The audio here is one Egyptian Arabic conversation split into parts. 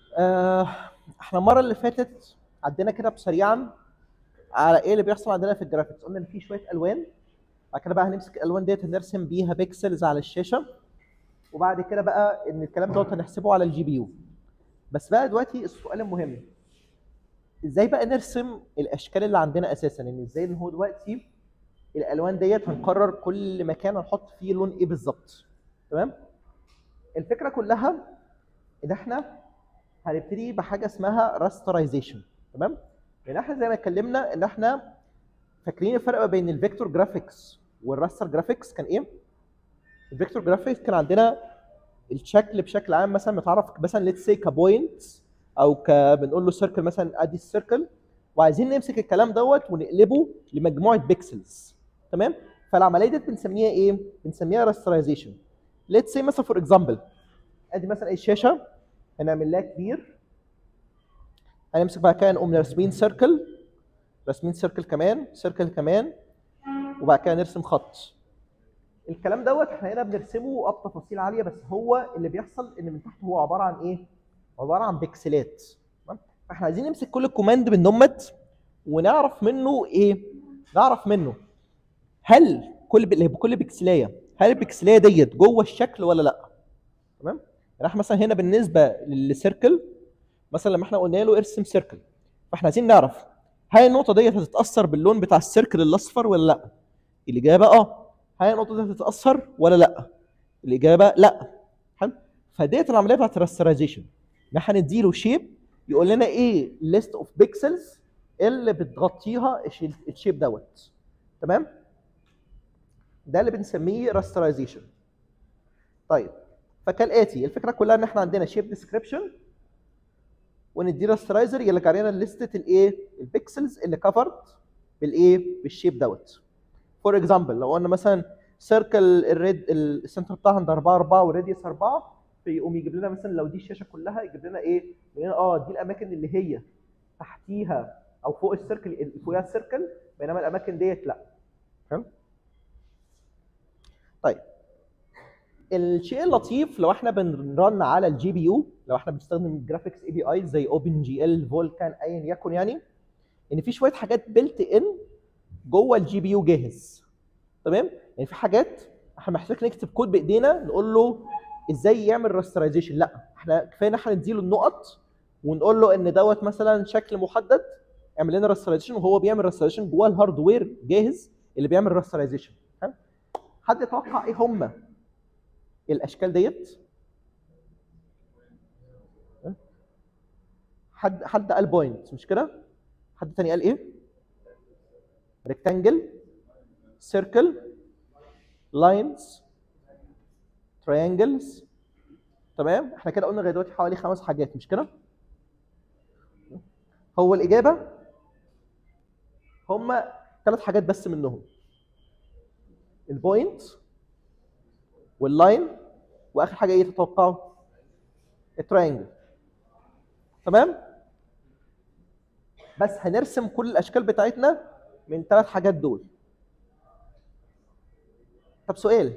آه، احنا المره اللي فاتت عدينا كده بسريعا على ايه اللي بيحصل عندنا في الجرافيكس قلنا ان في شويه الوان بعد كده بقى هنمسك الالوان ديت نرسم بيها بيكسلز على الشاشه وبعد كده بقى ان الكلام دوت هنحسبه على الجي بي يو بس بقى دلوقتي السؤال المهم ازاي بقى نرسم الاشكال اللي عندنا اساسا ان ازاي ان هو دلوقتي الالوان ديت هنقرر كل مكان هنحط فيه لون ايه بالظبط تمام الفكره كلها ان احنا هنبتدي بحاجه اسمها راسترايزيشن تمام يعني احنا زي ما اتكلمنا ان احنا فاكرين الفرق ما بين الفيكتور جرافيكس والراستر جرافيكس كان ايه الفيكتور جرافيكس كان عندنا الشكل بشكل عام مثلا متعرف مثلا ليتس سي كبوينت او ك بنقول له سيركل مثلا ادي السيركل وعايزين نمسك الكلام دوت ونقلبه لمجموعه بيكسلز تمام فالعمليه دي بنسميها ايه بنسميها راسترايزيشن ليتس سي مثلا فور اكزامبل ادي مثلا الشاشه هنعمل لها كبير هنمسك بقى كده نقوم راسمين سيركل راسمين سيركل كمان سيركل كمان وبعد كده نرسم خط الكلام دوت احنا هنا بنرسمه بتفاصيل عاليه بس هو اللي بيحصل ان من تحت هو عباره عن ايه؟ عباره عن بكسلات تمام؟ فاحنا عايزين نمسك كل كوماند من دمت ونعرف منه ايه؟ نعرف منه هل كل ب... كل بكسلايه هل البكسلايه ديت جوه الشكل ولا لا؟ تمام؟ يعني احنا مثلا هنا بالنسبه للسيركل مثلا لما احنا قلنا له ارسم سيركل فاحنا عايزين نعرف هل النقطه ديت هتتاثر باللون بتاع السيركل الاصفر ولا لا؟ الاجابه اه هل النقطه دي هتتاثر ولا لا؟ الاجابه لا حلو فديت العمليه بتاعت الراسترايزيشن ان احنا نديله شيب يقول لنا ايه ليست اوف بيكسلز اللي بتغطيها الشيب دوت تمام؟ ده اللي بنسميه راسترايزيشن طيب فكالاتي الفكره كلها ان احنا عندنا شيب ديسكريبشن وندي راسترايزر يرجع لنا لستة الايه البيكسلز اللي كفرد بالايه بالشيب دوت فور اكزامبل لو قلنا مثلا سيركل الريد السنتر بتاعها عند 4 4 والراديوس 4 فيقوم يجيب لنا مثلا لو دي الشاشه كلها يجيب لنا ايه؟ يقول لنا اه دي الاماكن اللي هي تحتيها او فوق السيركل اللي فوقها السيركل بينما الاماكن ديت لا فاهم؟ طيب الشيء اللطيف لو احنا بنرن على الجي بي يو لو احنا بنستخدم جرافيكس اي بي اي زي اوبن جي ال فولكان ايا يكن يعني ان في شويه حاجات بيلت ان جوه الجي بي يو جاهز تمام يعني في حاجات احنا محتاج نكتب كود بايدينا نقول له ازاي يعمل راسترايزيشن لا احنا كفايه ان احنا نديله النقط ونقول له ان دوت مثلا شكل محدد اعمل لنا راسترايزيشن وهو بيعمل راسترايزيشن جوه الهاردوير جاهز اللي بيعمل راسترايزيشن حد يتوقع ايه هم الاشكال ديت حد حد قال بوينت مش كده حد تاني قال ايه ريكتانجل سيركل لاينز تريانجلز تمام احنا كده قلنا لغايه دلوقتي حوالي خمس حاجات مش كده هو الاجابه هم ثلاث حاجات بس منهم البوينت واللاين واخر حاجه ايه تتوقعوا التراينجل تمام بس هنرسم كل الاشكال بتاعتنا من ثلاث حاجات دول طب سؤال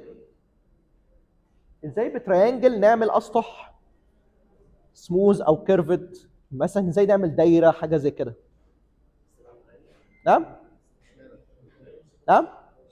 ازاي بتريانجل نعمل اسطح سموز او كيرفد مثلا ازاي نعمل دايره حاجه زي كده نعم نعم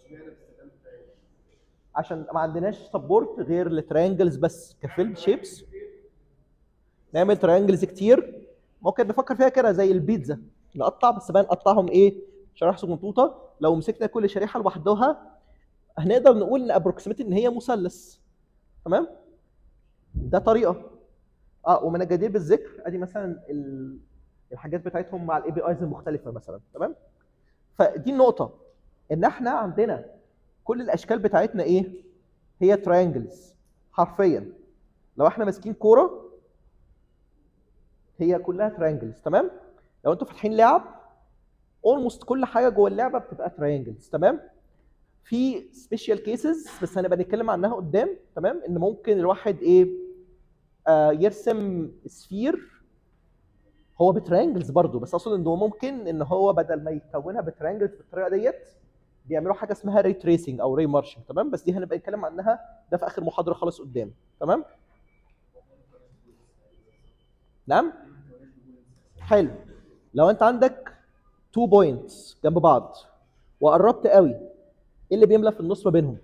عشان ما عندناش سبورت غير لتريانجلز بس كفيلد شيبس نعمل تريانجلز كتير ممكن نفكر فيها كده زي البيتزا نقطع بس بقى نقطعهم ايه شرايح صغنطوطه لو مسكنا كل شريحه لوحدها هنقدر نقول ان ابروكسيميت ان هي مثلث تمام ده طريقه اه ومن الجدير بالذكر ادي مثلا الحاجات بتاعتهم مع الاي بي ايز المختلفه مثلا تمام فدي النقطه ان احنا عندنا كل الاشكال بتاعتنا ايه هي تراينجلز حرفيا لو احنا ماسكين كوره هي كلها تراينجلز تمام لو انتوا فاتحين لعب اولموست كل حاجه جوه اللعبه بتبقى تراينجلز تمام في سبيشال كيسز بس هنبقى نتكلم عنها قدام تمام ان ممكن الواحد ايه آه يرسم سفير هو بترينجلز برضه بس اقصد ان هو ممكن ان هو بدل ما يكونها بترينجلز بالطريقه ديت بيعملوا حاجه اسمها ري تريسنج او ري مارشنج تمام بس دي هنبقى نتكلم عنها ده في اخر محاضره خالص قدام تمام نعم حلو لو انت عندك تو بوينتس جنب بعض وقربت قوي ايه اللي بيملى في النص ما بينهم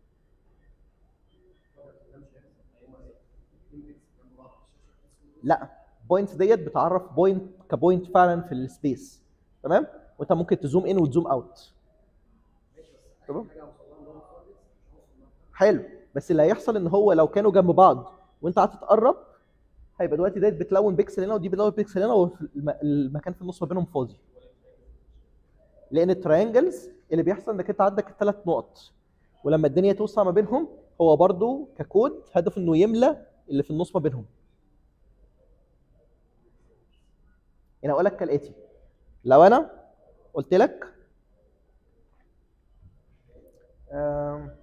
لا بوينتس ديت بتعرف بوينت كبوينت فعلا في السبيس تمام وانت ممكن تزوم ان وتزوم اوت تمام حلو بس اللي هيحصل ان هو لو كانوا جنب بعض وانت قعدت تقرب هيبقى دلوقتي ديت بتلون بيكسل هنا ودي بتلون بيكسل هنا والمكان في النص ما بينهم فاضي لان التراينجلز اللي بيحصل انك انت عندك الثلاث نقط ولما الدنيا توسع ما بينهم هو برضو ككود هدفه انه يملى اللي في النص ما بينهم يعني اقول لك كالاتي لو انا قلت لك آم،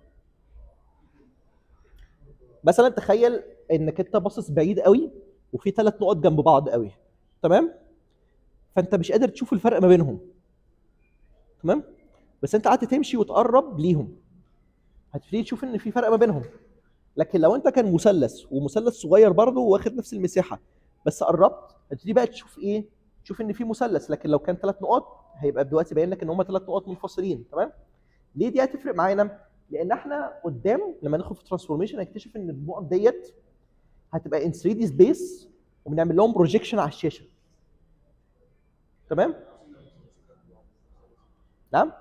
مثلا تخيل انك انت باصص بعيد قوي وفي ثلاث نقط جنب بعض قوي تمام فانت مش قادر تشوف الفرق ما بينهم تمام بس انت قعدت تمشي وتقرب ليهم هتبتدي تشوف ان في فرق ما بينهم لكن لو انت كان مثلث ومثلث صغير برضه واخد نفس المساحه بس قربت هتبتدي بقى تشوف ايه تشوف ان في مثلث لكن لو كان ثلاث نقط هيبقى دلوقتي باين لك ان هم ثلاث نقط منفصلين تمام ليه دي هتفرق معانا لان احنا قدام لما ندخل في ترانسفورميشن هنكتشف ان النقط ديت هتبقى ان 3 دي سبيس وبنعمل لهم بروجيكشن على الشاشه تمام نعم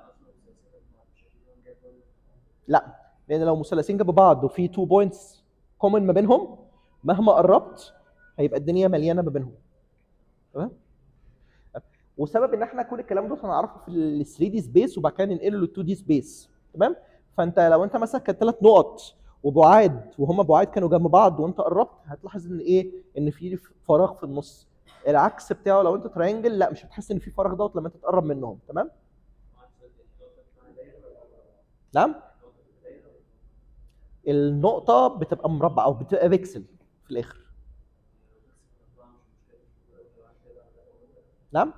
لا لان لو مثلثين جنب بعض وفي 2 بوينتس كومن ما بينهم مهما قربت هيبقى الدنيا مليانه ما بينهم تمام وسبب ان احنا كل الكلام ده هنعرفه في ال 3 دي سبيس وبعد كده ننقله لل 2 دي سبيس تمام فانت لو انت مثلا كانت ثلاث نقط وبعاد وهم بعاد كانوا جنب بعض وانت قربت هتلاحظ ان ايه ان في فراغ في النص العكس بتاعه لو انت ترينجل لا مش هتحس ان في فراغ دوت لما انت تقرب منهم تمام نعم النقطة بتبقى مربع أو بتبقى بيكسل في الآخر نعم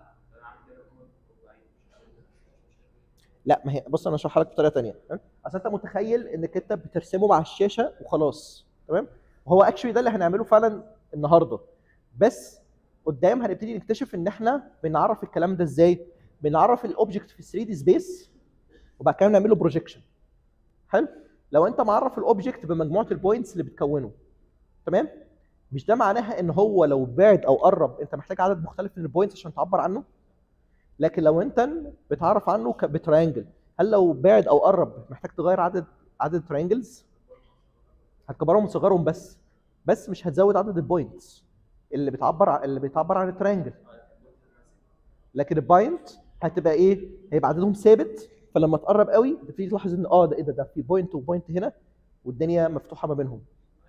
لا ما هي بص انا اشرحها لك بطريقه ثانيه اصل انت متخيل انك انت بترسمه مع الشاشه وخلاص تمام وهو اكشولي ده اللي هنعمله فعلا النهارده بس قدام هنبتدي نكتشف ان احنا بنعرف الكلام ده ازاي بنعرف الاوبجكت في 3 دي سبيس وبعد كده نعمل له بروجيكشن حلو لو انت معرف الاوبجكت بمجموعه البوينتس اللي بتكونه تمام مش ده معناها ان هو لو بعد او قرب انت محتاج عدد مختلف من البوينتس عشان تعبر عنه لكن لو انت بتعرف عنه ك- بتريانجل هل لو بعد او قرب محتاج تغير عدد عدد التريانجلز هتكبرهم وتصغرهم بس بس مش هتزود عدد البوينتس اللي بتعبر ع- اللي بيتعبر عن التريانجل لكن البوينت هتبقى ايه هيبقى عددهم ثابت فلما تقرب قوي تبتدي تلاحظ ان اه ده ايه ده ده في بوينت وبوينت هنا والدنيا مفتوحه ما بينهم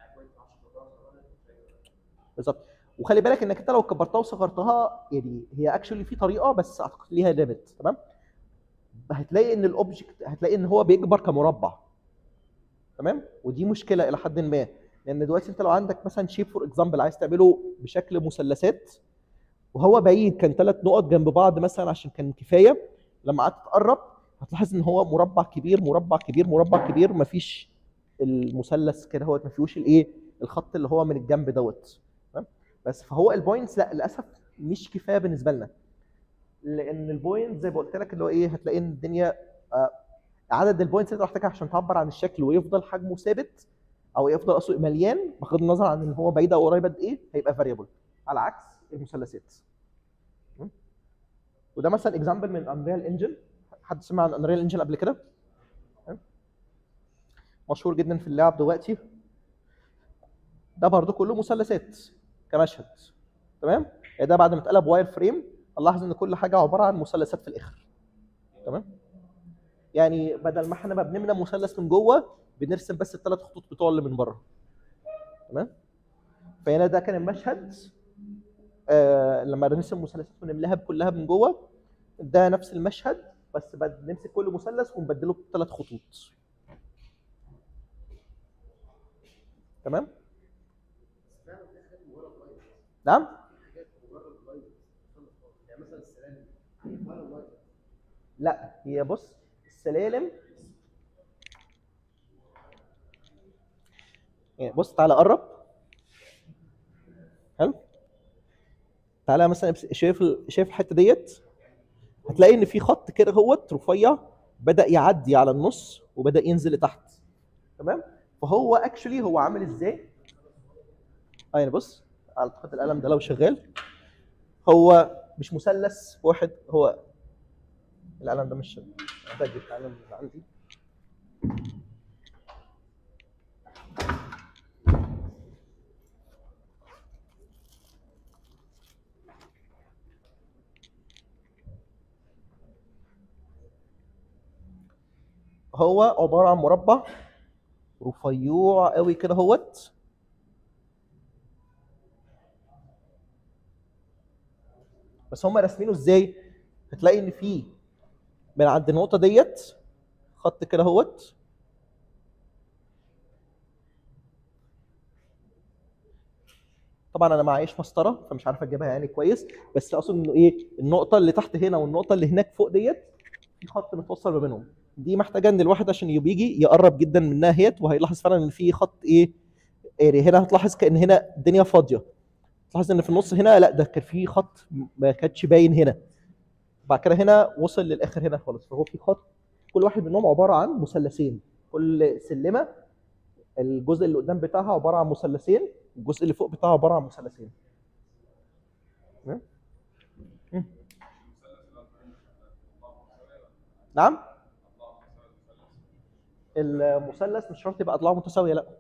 بالظبط وخلي بالك انك انت لو كبرتها وصغرتها يعني هي اكشولي في طريقه بس اعتقد ليها ليميت تمام هتلاقي ان الاوبجكت هتلاقي ان هو بيكبر كمربع تمام ودي مشكله الى حد ما لان دلوقتي انت لو عندك مثلا شيب فور اكزامبل عايز تعمله بشكل مثلثات وهو بعيد كان ثلاث نقط جنب بعض مثلا عشان كان كفايه لما قعدت تقرب هتلاحظ ان هو مربع كبير مربع كبير مربع كبير مفيش المثلث كده هو ما فيهوش الايه الخط اللي هو من الجنب دوت تمام بس فهو البوينتس لا للاسف مش كفايه بالنسبه لنا لان البوينت زي ما قلت لك اللي هو ايه هتلاقي ان الدنيا آه، عدد البوينتس اللي انت محتاجها عشان تعبر عن الشكل ويفضل حجمه ثابت او يفضل اصله مليان بغض النظر عن ان هو بعيد او قريب قد ايه هيبقى فاريبل على عكس المثلثات تمام؟ وده مثلا اكزامبل من انريال انجن حد سمع عن انريال انجن قبل كده تمام؟ مشهور جدا في اللعب دلوقتي ده برضه كله مثلثات كمشهد تمام يعني ده بعد ما اتقلب واير فريم نلاحظ ان كل حاجه عباره عن مثلثات في الاخر تمام يعني بدل ما احنا ما بنملى مثلث من جوه بنرسم بس الثلاث خطوط بتوع اللي من بره تمام فهنا ده كان المشهد آه لما نرسم مثلثات ونملاها كلها من جوه ده نفس المشهد بس بد- نمسك كل مثلث ونبدله بثلاث خطوط تمام نعم لا هي بص السلالم يعني بص تعالى قرب حلو تعالى مثلا امس- شايف ال- شايف الحته ديت هتلاقي ان في خط كده هوت رفيع بدا يعدي على النص وبدا ينزل لتحت تمام فهو اكشولي هو عامل ازاي اه يعني بص اعتقد القلم ده لو شغال هو مش مثلث واحد هو القلم ده مش شغال محتاج القلم اللي عندي هو عباره عن مربع رفيوع قوي كده هوت بس هم راسمينه ازاي هتلاقي ان في من عند النقطه ديت خط كده اهوت طبعا انا معيش مسطره فمش عارف اجيبها يعني كويس بس اقصد انه ايه النقطه اللي تحت هنا والنقطه اللي هناك فوق ديت في خط متوصل ما بينهم دي محتاجه ان الواحد عشان يجي يقرب جدا منها هيت وهيلاحظ فعلا ان في خط ايه يعني هنا هتلاحظ كان هنا الدنيا فاضيه تلاحظ ان في النص هنا لا ده كان في خط ما كانش باين هنا بعد كده هنا وصل للاخر هنا خالص فهو في خط كل واحد منهم عباره عن مثلثين كل سلمه الجزء اللي قدام بتاعها عباره عن مثلثين الجزء اللي فوق بتاعها عباره عن مثلثين تمام؟ مم. نعم المثلث مش شرط يبقى اضلاعه متساويه لا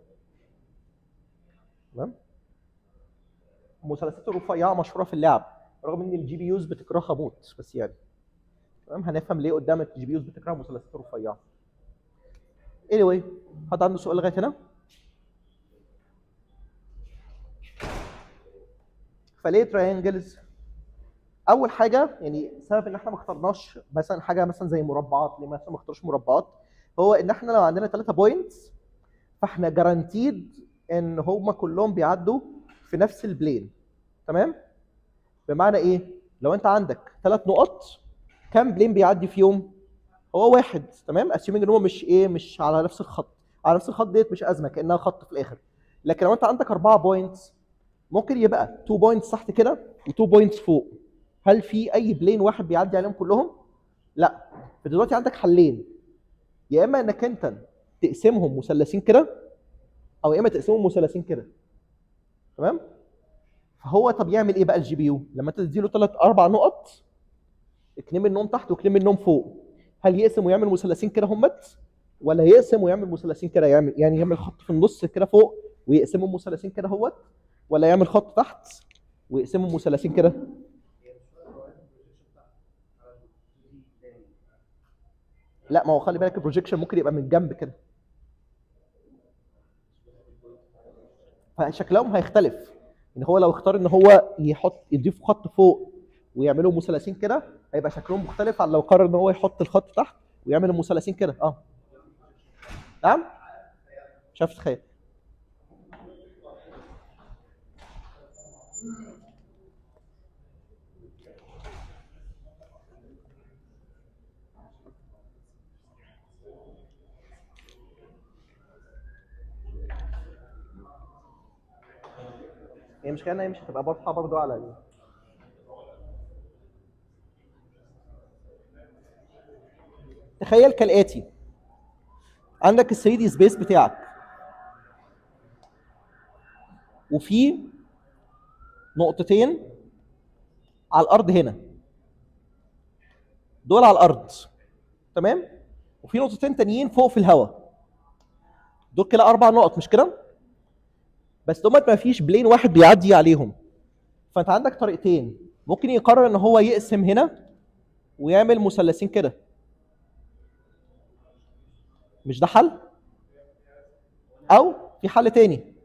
تمام المثلثات الرفيعه مشهوره في اللعب رغم ان الجي بي يوز بتكرهها موت بس يعني تمام هنفهم ليه قدام الجي بي يوز بتكره المثلثات الرفيعه anyway حد عنده سؤال لغايه هنا فليه تراينجلز اول حاجه يعني سبب ان احنا ما اخترناش مثلا حاجه مثلا زي مربعات ليه مثلا ما اختارش مربعات هو ان احنا لو عندنا ثلاثه بوينتس فاحنا جارانتيد ان هم كلهم بيعدوا في نفس البلين تمام بمعنى ايه لو انت عندك ثلاث نقط كام بلين بيعدي فيهم هو واحد تمام اسيومينج ان هو مش ايه مش على نفس الخط على نفس الخط ديت مش ازمه كانها خط في الاخر لكن لو انت عندك اربعه بوينتس ممكن يبقى 2 بوينتس تحت كده و2 بوينتس فوق هل في اي بلين واحد بيعدي عليهم كلهم لا فدلوقتي عندك حلين يا اما انك انت تقسمهم مثلثين كده او يا اما تقسمهم مثلثين كده تمام فهو طب يعمل ايه بقى الجي بي يو لما انت تديله ثلاث اربع نقط اتنين منهم تحت واثنين منهم فوق هل يقسم ويعمل مثلثين كده همت ولا يقسم ويعمل مثلثين كده يعمل يعني يعمل خط في النص كده فوق ويقسمهم مثلثين كده اهوت ولا يعمل خط تحت ويقسمهم مثلثين كده لا ما هو خلي بالك البروجيكشن ممكن يبقى من جنب كده فشكلهم هيختلف ان هو لو اختار ان هو يحط يضيف خط فوق ويعملوا مثلثين كده هيبقى شكلهم مختلف عن لو قرر ان هو يحط الخط تحت ويعمل المثلثين كده اه نعم مش عارف تتخيل هي مش كانها مش هتبقى واضحه برضو على ال... تخيل كالاتي عندك ال 3 دي سبيس بتاعك وفي نقطتين على الارض هنا دول على الارض تمام وفي نقطتين تانيين فوق في الهواء دول كده اربع نقط مش كده بس دول ما فيش بلين واحد بيعدي عليهم فانت عندك طريقتين ممكن يقرر ان هو يقسم هنا ويعمل مثلثين كده مش ده حل او في حل تاني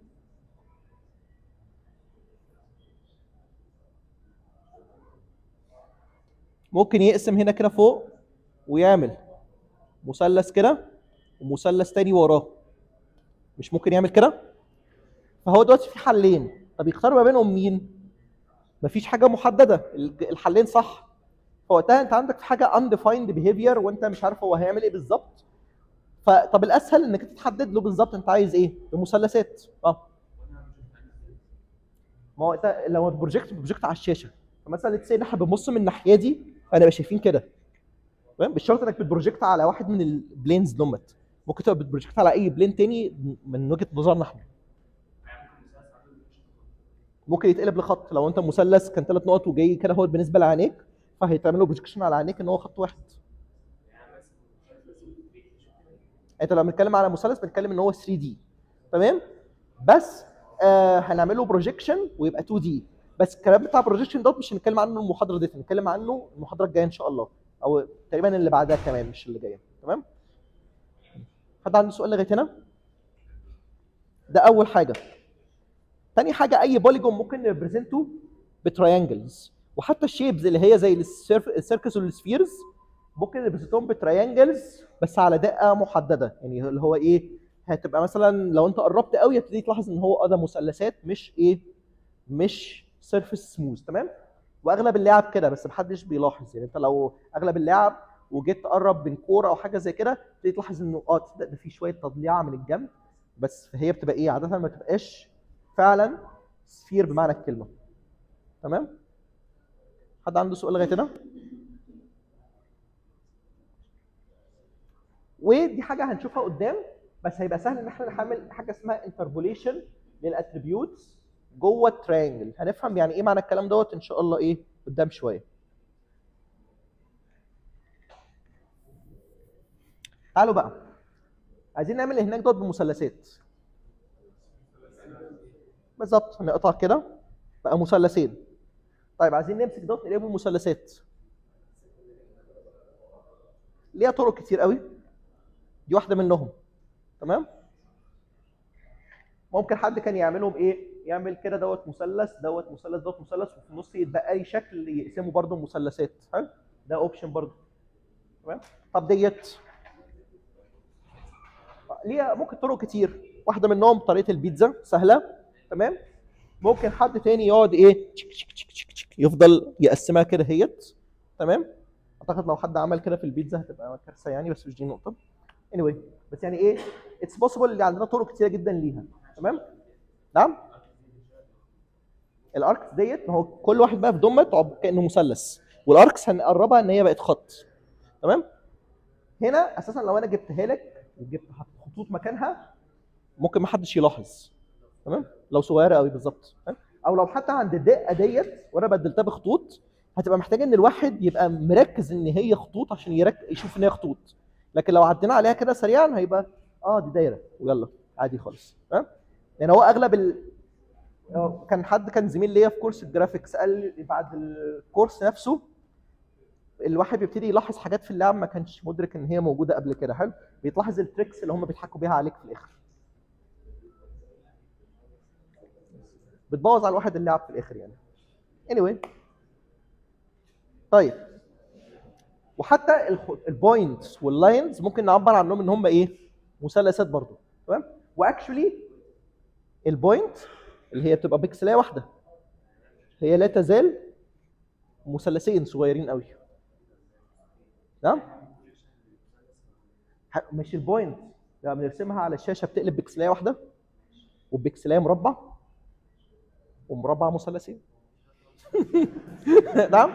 ممكن يقسم هنا كده فوق ويعمل مثلث كده ومثلث تاني وراه مش ممكن يعمل كده فهو دلوقتي في حلين طب يختار ما بينهم مين مفيش حاجه محدده الحلين صح فوقتها انت عندك في حاجه undefined behavior وانت مش عارف هو هيعمل ايه بالظبط فطب الاسهل انك تحدد له بالظبط انت عايز ايه بمثلثات اه ما هو انت لو البروجكت بروجكت على الشاشه فمثلا ليتس ان احنا بنبص من الناحيه دي فنبقى شايفين كده تمام مش شرط انك بتبروجكت على واحد من البلينز دمت ممكن تبقى بتبروجكت على اي بلين تاني من وجهه نظرنا احنا ممكن يتقلب لخط لو انت مثلث كان ثلاث نقط وجاي كده هو بالنسبه لعينيك فهيتعمل له بروجكشن على عينيك ان هو خط واحد انت لما بنتكلم على مثلث بنتكلم ان هو 3 دي تمام بس آه هنعمل له بروجكشن ويبقى 2 دي بس الكلام بتاع البروجكشن دوت مش هنتكلم عنه المحاضره دي هنتكلم عنه المحاضره الجايه ان شاء الله او تقريبا اللي بعدها كمان مش اللي جايه تمام حد عنده سؤال لغايه هنا ده اول حاجه تاني حاجه اي بوليجون ممكن نريبريزنته بتريانجلز وحتى الشيبز اللي هي زي السيركس والسفيرز ممكن نريبريزنتهم بتريانجلز بس على دقه محدده يعني اللي هو ايه هتبقى مثلا لو انت قربت قوي هتبتدي تلاحظ ان هو اه ده مثلثات مش ايه مش سيرفيس سموث تمام واغلب اللعب كده بس محدش بيلاحظ يعني انت لو اغلب اللعب وجيت تقرب من كوره او حاجه زي كده تبتدي تلاحظ انه اه تصدق ده في شويه تضليعه من الجنب بس هي بتبقى ايه عاده ما تبقاش فعلا سفير بمعنى الكلمه تمام حد عنده سؤال لغايه هنا ودي حاجه هنشوفها قدام بس هيبقى سهل ان احنا نعمل حاجه اسمها انتربوليشن للاتريبيوتس جوه التريانجل هنفهم يعني ايه معنى الكلام دوت ان شاء الله ايه قدام شويه تعالوا بقى عايزين نعمل اللي هناك دوت بمثلثات بالظبط هنقطع كده بقى مثلثين طيب عايزين نمسك دوت نقلبه مثلثات ليها طرق كتير قوي دي واحده منهم تمام ممكن حد كان يعملهم ايه يعمل كده دوت مثلث دوت مثلث دوت مثلث وفي النص يتبقى لي شكل يقسمه برده مثلثات حلو ده اوبشن برده تمام طب ديت ليها ممكن طرق كتير واحده منهم طريقه البيتزا سهله تمام ممكن حد تاني يقعد ايه تشك تشك تشك تشك تشك يفضل يقسمها كده هيت تمام اعتقد لو حد عمل كده في البيتزا هتبقى كارثه يعني بس مش دي النقطه anyway بس يعني ايه اتس بوسيبل اللي عندنا طرق كتيره جدا ليها تمام نعم الاركس ديت ما هو كل واحد بقى في دمه كانه مثلث والاركس هنقربها ان هي بقت خط تمام هنا اساسا لو انا جبتها لك وجبت خطوط مكانها ممكن ما حدش يلاحظ تمام لو صغيره قوي بالظبط او لو حتى عند الدقه ديت وانا بدلتها بخطوط هتبقى محتاجه ان الواحد يبقى مركز ان هي خطوط عشان يرك... يشوف ان هي خطوط لكن لو عدينا عليها كده سريعا هيبقى اه دي دايره ويلا عادي خالص تمام يعني هو اغلب ال... كان حد كان زميل ليا في كورس الجرافيكس قال لي بعد الكورس نفسه الواحد بيبتدي يلاحظ حاجات في اللعب ما كانش مدرك ان هي موجوده قبل كده حلو بيتلاحظ التريكس اللي هم بيضحكوا بيها عليك في الاخر بتبوظ على الواحد اللعب في الاخر يعني anyway طيب وحتى البوينتس واللاينز ممكن نعبر عنهم ان هم ايه مثلثات برضو تمام واكشولي البوينت اللي هي بتبقى بيكسلايه واحده هي لا تزال مثلثين صغيرين قوي نعم مش البوينت لما بنرسمها على الشاشه بتقلب بيكسلايه واحده وبيكسلايه مربع ومربع مثلثين نعم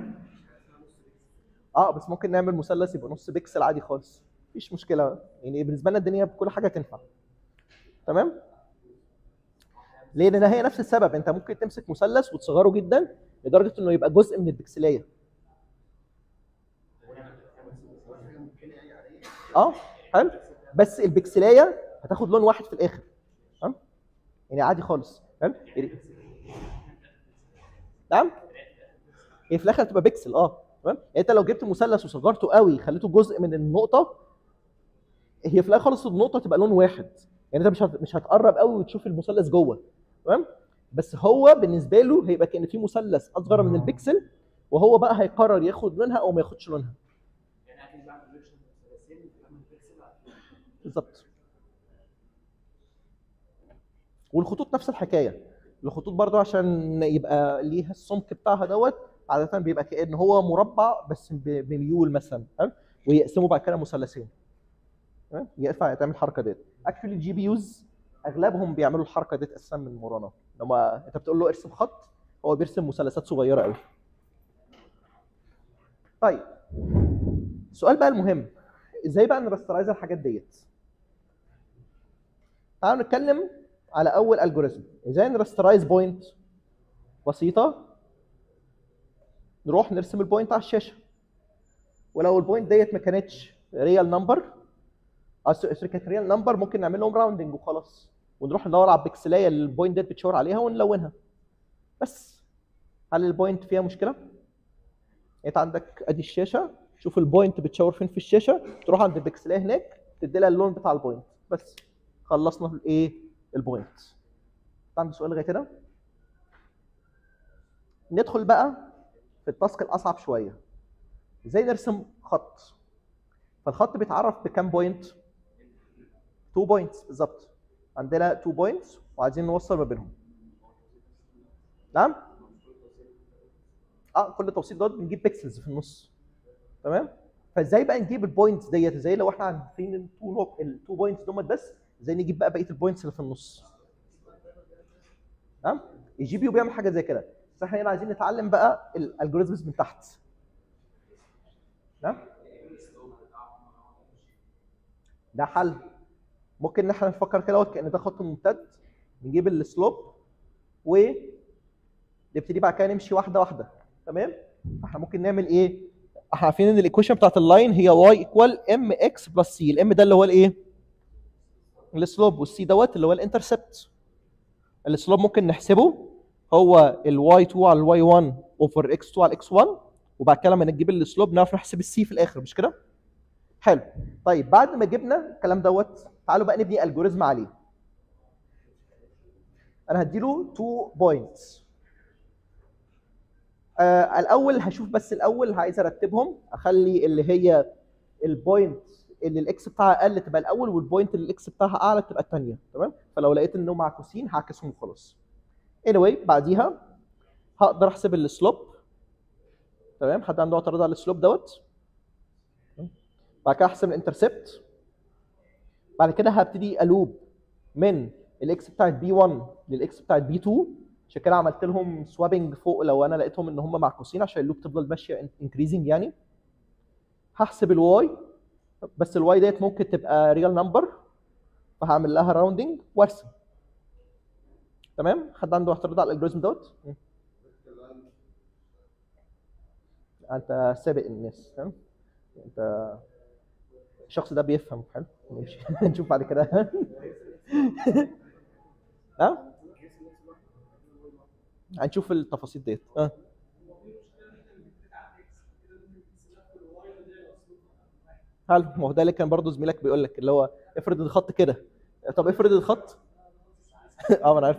اه بس ممكن نعمل مثلث يبقى نص بيكسل عادي خالص مفيش مشكله يعني بالنسبه لنا الدنيا بكل حاجه تنفع تمام ليه لان هي نفس السبب انت ممكن تمسك مثلث وتصغره جدا لدرجه انه يبقى جزء من البكسلايه اه حلو بس البكسلايه هتاخد لون واحد في الاخر تمام يعني عادي خالص حلو نعم هي في الاخر هتبقى بيكسل اه تمام يعني انت لو جبت مثلث وصغرته قوي خليته جزء من النقطه هي في الاخر خالص النقطه تبقى لون واحد يعني انت مش مش هتقرب قوي وتشوف المثلث جوه تمام بس هو بالنسبه له هيبقى كان في مثلث اصغر من البكسل وهو بقى هيقرر ياخد لونها او ما ياخدش لونها بالظبط والخطوط نفس الحكايه الخطوط برضو عشان يبقى ليها السمك بتاعها دوت عاده بيبقى كان هو مربع بس بميول مثلا حلو ويقسموا بعد كده مثلثين تمام ينفع تعمل الحركه ديت اكشولي الجي بي يوز اغلبهم بيعملوا الحركه ديت اساسا من ورانا لما انت بتقول له ارسم خط هو بيرسم مثلثات صغيره قوي طيب السؤال بقى المهم ازاي بقى نرسترايز الحاجات ديت تعالوا نتكلم على اول الجوريزم ازاي نرسترايز بوينت بسيطه نروح نرسم البوينت على الشاشه ولو البوينت ديت ما كانتش ريال نمبر سوري كانت ريال نمبر ممكن نعمل لهم راوندنج وخلاص ونروح ندور على البكسلايه اللي البوينت ديت بتشاور عليها ونلونها بس هل البوينت فيها مشكله؟ انت عندك ادي الشاشه شوف البوينت بتشاور فين في الشاشه تروح عند البكسلايه هناك تدي لها اللون بتاع البوينت بس خلصنا الايه البوينت عندي سؤال لغايه كده ندخل بقى في التاسك الاصعب شويه ازاي نرسم خط فالخط بيتعرف بكام بوينت 2 بوينتس بالظبط عندنا 2 بوينتس وعايزين نوصل ما بينهم نعم اه كل توصيل دوت بنجيب بيكسلز في النص تمام فازاي بقى نجيب البوينتس ديت ازاي لو احنا عارفين التو نوك التو بوينتس دول بس ازاي نجيب بقى بقيه البوينتس اللي في النص تمام الجي بي يو بيعمل حاجه زي كده بس احنا هنا عايزين نتعلم بقى الالجوريزمز من تحت تمام ده حل ممكن ان احنا نفكر كده دوت كان ده خط ممتد نجيب السلوب و نبتدي بعد كده نمشي واحده واحده تمام احنا ممكن نعمل ايه احنا عارفين ان الايكويشن بتاعت اللاين هي y ايكوال ام اكس بلس سي الام ده اللي هو الايه السلوب والسي دوت اللي هو الانترسبت السلوب ممكن نحسبه هو الواي 2 على الواي 1 اوفر اكس 2 على اكس 1 وبعد كده لما نجيب السلوب نعرف نحسب السي في الاخر مش كده حلو طيب بعد ما جبنا الكلام دوت تعالوا بقى نبني الجوريزم عليه انا هديله 2 بوينتس آه الاول هشوف بس الاول عايز ارتبهم اخلي اللي هي البوينت اللي الاكس بتاعها اقل تبقى الاول والبوينت اللي الاكس بتاعها اعلى تبقى الثانيه تمام فلو لقيت انهم معكوسين هعكسهم وخلاص anyway بعديها هقدر احسب السلوب تمام حد عنده اعتراض على السلوب دوت بعد كده احسب الانترسبت بعد كده هبتدي الوب من الاكس بتاعت بي 1 للاكس بتاعت بي 2 عشان كده عملت لهم سوابنج فوق لو انا لقيتهم ان هم معكوسين عشان اللوب تفضل ماشيه انكريزنج يعني هحسب الواي بس الواي ديت ممكن تبقى ريال نمبر فهعمل لها راوندنج وارسم تمام حد عنده اعتراض على الالجوريزم دوت انت سابق الناس تمام انت الشخص ده بيفهم حلو نمشي نشوف بعد كده ها هنشوف التفاصيل ديت اه حلو ما هو ده اللي كان برضه زميلك بيقول لك اللي هو افرض الخط كده طب افرض الخط اه ما انا عارف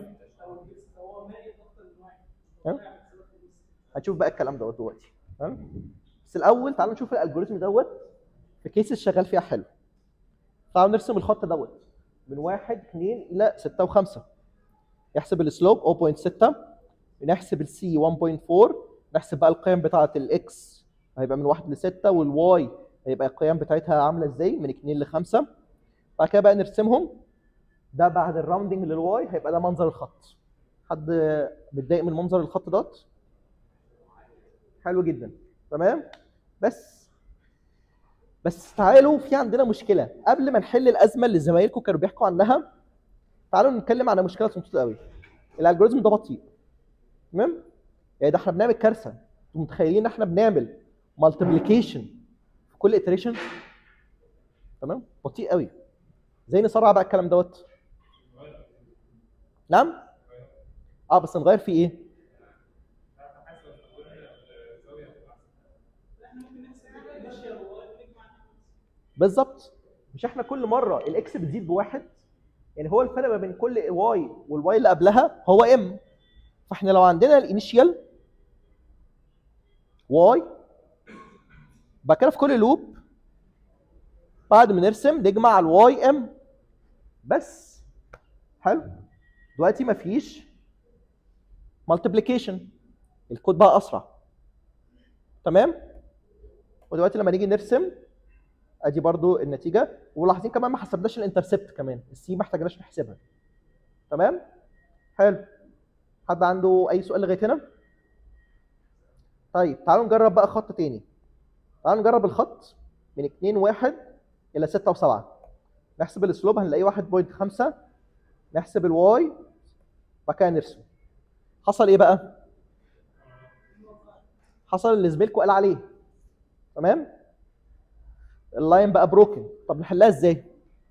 هنشوف بقى الكلام دوت دلوقتي تمام بس الاول تعالوا نشوف الالجوريزم دوت في كيسز شغال فيها حلو تعالوا نرسم الخط دوت من 1 2 الى 6 و5 يحسب السلوب 0.6 نحسب السي 1.4 نحسب بقى القيم بتاعه الاكس هيبقى من 1 ل 6 والواي هيبقى القيم بتاعتها عامله ازاي من 2 ل 5 بعد كده بقى نرسمهم ده بعد الراوندنج للواي هيبقى ده منظر الخط حد متضايق من منظر الخط دوت حلو جدا تمام بس بس تعالوا في عندنا مشكله قبل ما نحل الازمه اللي زمايلكم كانوا بيحكوا عنها تعالوا نتكلم على مشكله صمتوت قوي الالجوريزم ده بطيء تمام يعني ده احنا بنعمل كارثه انتوا متخيلين ان احنا بنعمل مالتيبليكيشن في كل iteration تمام بطيء قوي ازاي نسرع بقى الكلام دوت نعم اه بس نغير فيه ايه بالظبط مش احنا كل مره الاكس بتزيد بواحد يعني هو الفرق ما بين كل واي والواي اللي قبلها هو ام فاحنا لو عندنا الانيشيال واي بعد كده في كل لوب بعد ما نرسم نجمع الواي ام بس حلو دلوقتي مفيش مالتيبليكيشن الكود بقى اسرع تمام ودلوقتي لما نيجي نرسم ادي برضو النتيجه ولاحظين كمان ما حسبناش الانترسبت كمان السي ما احتاجناش نحسبها تمام حلو حد عنده اي سؤال لغايه هنا طيب تعالوا نجرب بقى خط تاني تعال نجرب الخط من 2 1 الى 6 و7 نحسب الاسلوب هنلاقيه 1.5 نحسب الواي وبعد كده نرسم حصل ايه بقى؟ حصل اللي زميلكم قال عليه تمام؟ اللاين بقى بروكن طب نحلها ازاي؟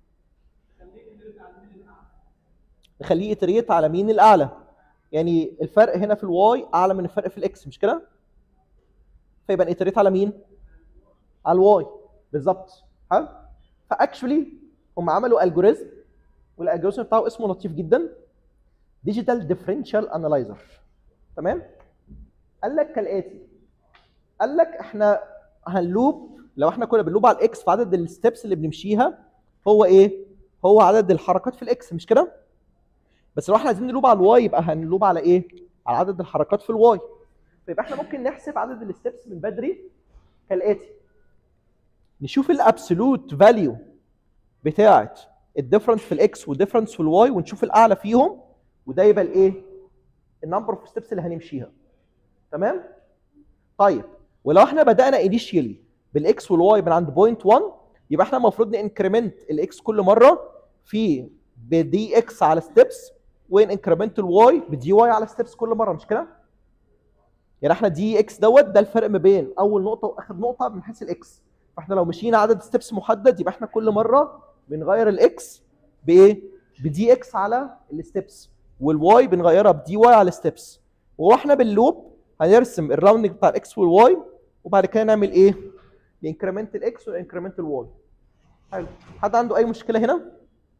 نخليه يتريت على مين الاعلى يعني الفرق هنا في الواي اعلى من الفرق في الاكس مش كده؟ فيبقى يتريت على مين؟ على الواي بالظبط حلو؟ فاكشولي هم عملوا الجوريزم والالجوريزم بتاعه اسمه لطيف جدا ديجيتال ديفرنشال انالايزر تمام قال لك كالاتي قال لك احنا هنلوب لو احنا كنا بنلوب على الاكس في عدد الستبس اللي بنمشيها هو ايه هو عدد الحركات في الاكس مش كده بس لو احنا عايزين نلوب على الواي يبقى هنلوب على ايه على عدد الحركات في الواي فيبقى احنا ممكن نحسب عدد الستبس من بدري كالاتي نشوف الابسولوت فاليو بتاعه الديفرنس في الاكس والديفرنس في الواي ونشوف الاعلى فيهم وده يبقى الايه النمبر اوف ستيبس اللي هنمشيها تمام طيب ولو احنا بدانا انيشيالي بالاكس والواي من عند بوينت 1 يبقى احنا المفروض نانكريمنت الاكس كل مره في بدي اكس على ستيبس وانكريمنت الواي بدي واي على ستيبس كل مره مش كده يعني احنا دي اكس دوت ده الفرق ما بين اول نقطه واخر نقطه من حيث الاكس فاحنا لو مشينا عدد ستيبس محدد يبقى احنا كل مره بنغير الاكس بايه بدي اكس على الستيبس والواي بنغيرها بدي واي على ستيبس واحنا باللوب هنرسم الراوندنج بتاع الاكس والواي وبعد كده نعمل ايه الانكريمنت الاكس والانكريمنت الواي حلو حد عنده اي مشكله هنا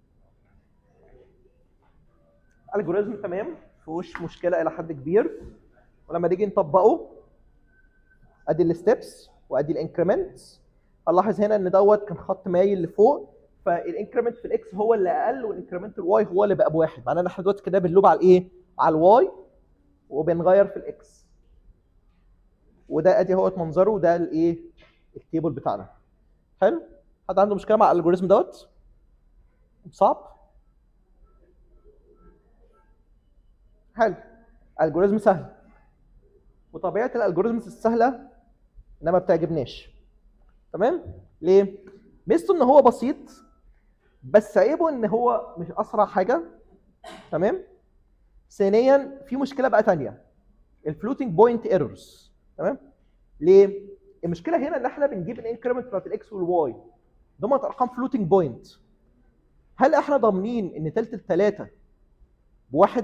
الجوريزم تمام فيهوش مشكله الى حد كبير ولما نيجي نطبقه ادي الستبس وادي الانكريمنتس هنلاحظ هنا ان دوت كان خط مايل لفوق فالانكريمنت في الاكس هو اللي اقل والانكريمنت الواي هو اللي بقى بواحد معناه ان احنا دلوقتي كده بنلوب على الايه؟ على الواي وبنغير في الاكس وده ادي اهوت منظره وده الايه؟ التيبل بتاعنا حلو؟ حد عنده مشكله مع الالجوريزم دوت؟ صعب؟ حلو الجوريزم سهل وطبيعه الالجوريزمز السهله انها ما بتعجبناش تمام ليه ميزته ان هو بسيط بس عيبه ان هو مش اسرع حاجه تمام ثانيا في مشكله بقى تانية الفلوتنج بوينت ايرورز تمام ليه المشكله هنا ان احنا بنجيب الانكريمنت بتاعت الاكس والواي دول ارقام فلوتنج بوينت هل احنا ضامنين ان تلت التلاته بواحد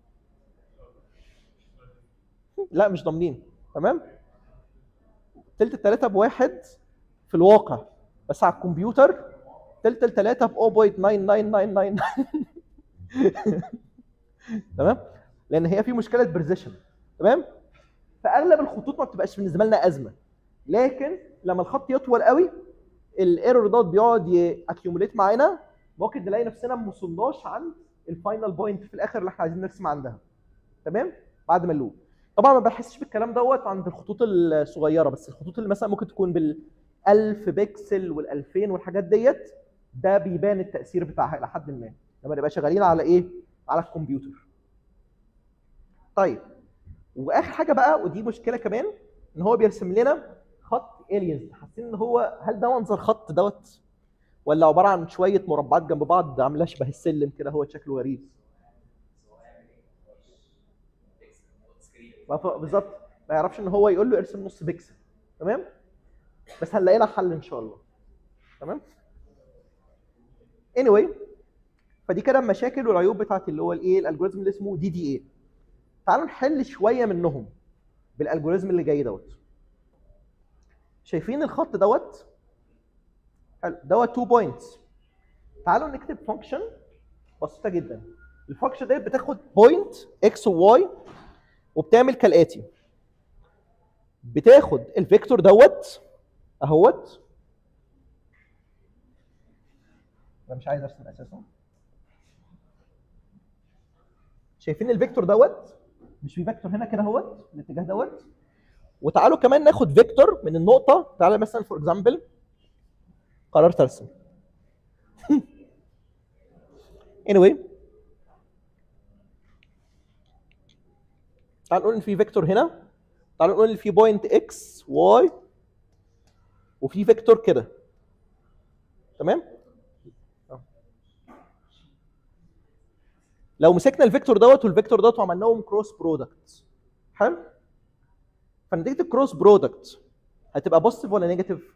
لا مش ضامنين تمام تلت التلاته بواحد في الواقع بس على الكمبيوتر تلت التلاته ب 0.9999 تمام لان هي في مشكله بريزيشن تمام فاغلب الخطوط ما بتبقاش بالنسبه لنا ازمه لكن لما الخط يطول قوي الايرور دوت بيقعد ياكيوميليت معانا ممكن نلاقي نفسنا ما وصلناش عند الفاينل بوينت في الاخر اللي احنا عايزين نرسم عندها تمام بعد ما اللوب طبعا ما بحسش بالكلام دوت عند الخطوط الصغيره بس الخطوط اللي مثلا ممكن تكون بال 1000 بكسل وال 2000 والحاجات ديت ده بيبان التاثير بتاعها الى حد ما لما نبقى شغالين على ايه؟ على الكمبيوتر. طيب واخر حاجه بقى ودي مشكله كمان ان هو بيرسم لنا خط الينز حاسين ان هو هل ده منظر خط دوت ولا عباره عن شويه مربعات جنب بعض عامله شبه السلم كده هو شكله غريب بالظبط ما يعرفش ان هو يقول له ارسم نص بيكسل تمام بس هنلاقي لها حل ان شاء الله تمام anyway فدي كده المشاكل والعيوب بتاعت اللي هو الايه الالجوريزم اللي اسمه دي دي اي تعالوا نحل شويه منهم بالالجوريزم اللي جاي دوت شايفين الخط دوت حلو دوت 2 بوينتس تعالوا نكتب فانكشن بسيطه جدا الفانكشن ديت بتاخد بوينت اكس وواي وبتعمل كالاتي بتاخد الفيكتور دوت اهوت انا مش عايز ارسم اساسا شايفين الفيكتور دوت مش في فيكتور هنا كده اهوت الاتجاه دوت وتعالوا كمان ناخد فيكتور من النقطه تعالى مثلا فور اكزامبل قررت ارسم anyway تعال نقول ان في فيكتور هنا تعال نقول ان في بوينت اكس واي وفي فيكتور كده تمام آه. لو مسكنا الفيكتور دوت والفيكتور دوت وعملناهم كروس برودكت حلو فنتيجه الكروس برودكت هتبقى بوزيتيف ولا نيجاتيف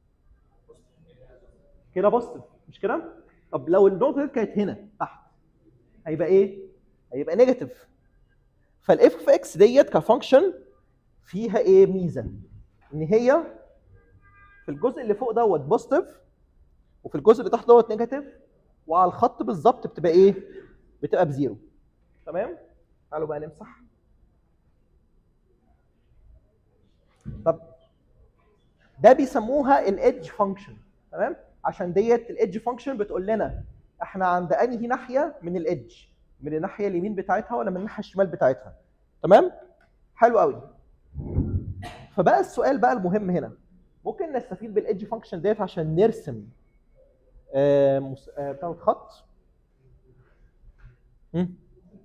كده بوزيتيف مش كده طب لو النقطه دي كانت هنا تحت هيبقى ايه هيبقى نيجاتيف فالاف اوف اكس ديت كفانكشن فيها ايه ميزه ان هي في الجزء اللي فوق دوت بوزيتيف وفي الجزء اللي تحت دوت نيجاتيف وعلى الخط بالظبط بتبقى ايه بتبقى بزيرو تمام تعالوا بقى نمسح طب ده بيسموها الايدج فانكشن تمام عشان ديت الايدج فانكشن بتقول لنا احنا عند انهي ناحيه من الايدج من الناحيه اليمين بتاعتها ولا من الناحيه الشمال بتاعتها تمام حلو قوي فبقى السؤال بقى المهم هنا ممكن نستفيد بالايدج فانكشن ديت عشان نرسم آه مس... آه بتاع خط مم.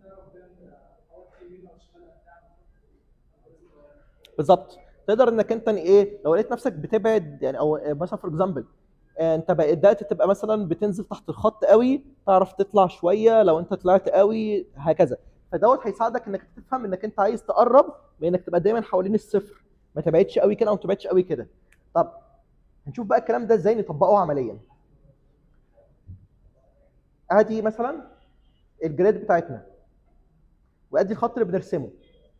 بالظبط تقدر انك انت ايه لو لقيت نفسك بتبعد يعني او مثلا فور اكزامبل انت بدات تبقى مثلا بتنزل تحت الخط قوي تعرف تطلع شويه لو انت طلعت قوي هكذا فدوت هيساعدك انك تفهم انك انت عايز تقرب من انك تبقى دايما حوالين الصفر ما تبعدش قوي كده او ما تبعدش قوي كده طب هنشوف بقى الكلام ده ازاي نطبقه عمليا ادي مثلا الجريد بتاعتنا وادي الخط اللي بنرسمه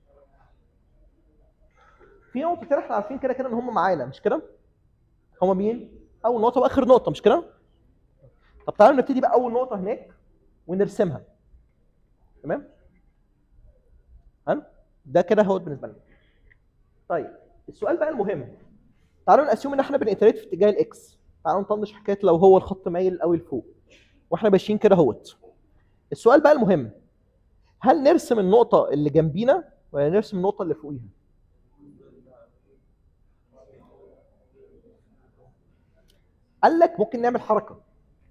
في نقطتين احنا عارفين كده كده ان هم معانا مش كده هم مين اول نقطه واخر نقطه مش كده طب تعالوا نبتدي بقى اول نقطه هناك ونرسمها تمام حلو ده كده هو بالنسبه لنا طيب السؤال بقى المهم تعالوا ناسيوم ان احنا بنتريت في اتجاه الاكس تعالوا نطنش حكايه لو هو الخط مايل قوي لفوق واحنا ماشيين كده اهوت السؤال بقى المهم هل نرسم النقطه اللي جنبينا ولا نرسم النقطه اللي فوقيها قال لك ممكن نعمل حركه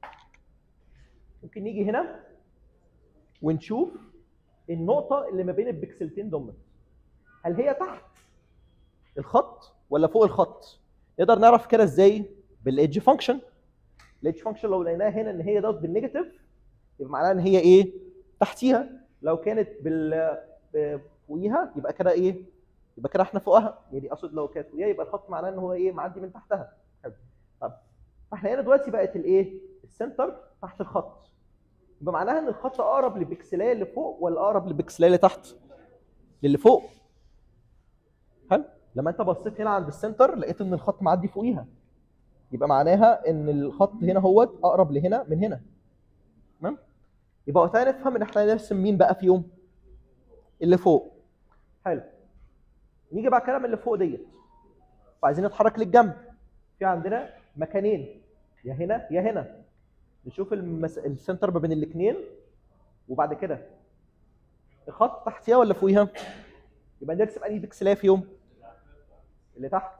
ممكن نيجي هنا ونشوف النقطه اللي ما بين البكسلتين دول هل هي تحت الخط ولا فوق الخط نقدر نعرف كده ازاي بالايدج فانكشن الايدج فانكشن لو لقيناها هنا ان هي دوت بالنيجاتيف يبقى معناها ان هي ايه تحتيها لو كانت بال فوقيها يبقى كده ايه يبقى كده احنا فوقها يعني اقصد لو كانت فوقيها يبقى الخط معناه ان هو ايه معدي من تحتها حلو طب فاحنا هنا دلوقتي بقت الايه السنتر تحت الخط يبقى معناها ان الخط اقرب للبكسلايه اللي فوق ولا اقرب للبكسلايه اللي تحت للي فوق حلو لما انت بصيت هنا عند السنتر لقيت ان الخط معدي فوقيها يبقى معناها ان الخط هنا هوت اقرب لهنا من هنا تمام يبقى وقتها نفهم ان احنا نرسم مين بقى فيهم اللي فوق حلو نيجي بقى كلام اللي فوق ديت وعايزين نتحرك للجنب في عندنا مكانين يا هنا يا هنا نشوف المس... السنتر ما بين الاثنين وبعد كده الخط تحتيها ولا فوقيها يبقى نرسم انهي بكسلايه فيهم اللي تحت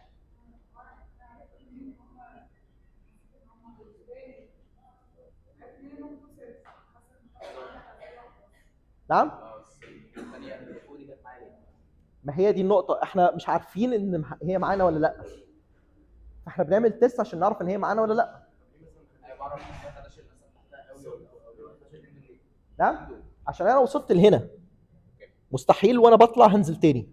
نعم ما هي دي النقطة احنا مش عارفين ان هي معانا ولا لا فاحنا بنعمل تيست عشان نعرف ان هي معانا ولا لا نعم عشان انا وصلت لهنا مستحيل وانا بطلع هنزل تاني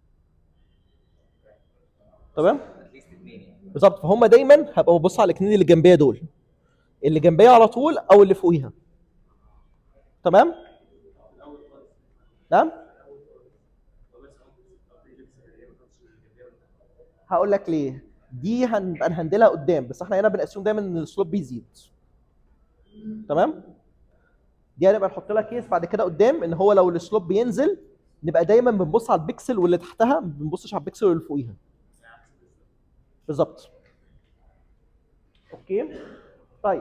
تمام بالظبط فهم دايما هبقى ببص على الاثنين اللي جنبيا دول اللي جنبيا على طول او اللي فوقيها تمام نعم هقول لك ليه دي هنبقى نهندلها قدام بس احنا هنا بنقسم دايما ان السلوب بيزيد تمام دي هنبقى نحط لها كيس بعد كده قدام ان هو لو السلوب بينزل نبقى دايما بنبص على البكسل واللي تحتها ما بنبصش على البكسل واللي فوقيها بالظبط اوكي طيب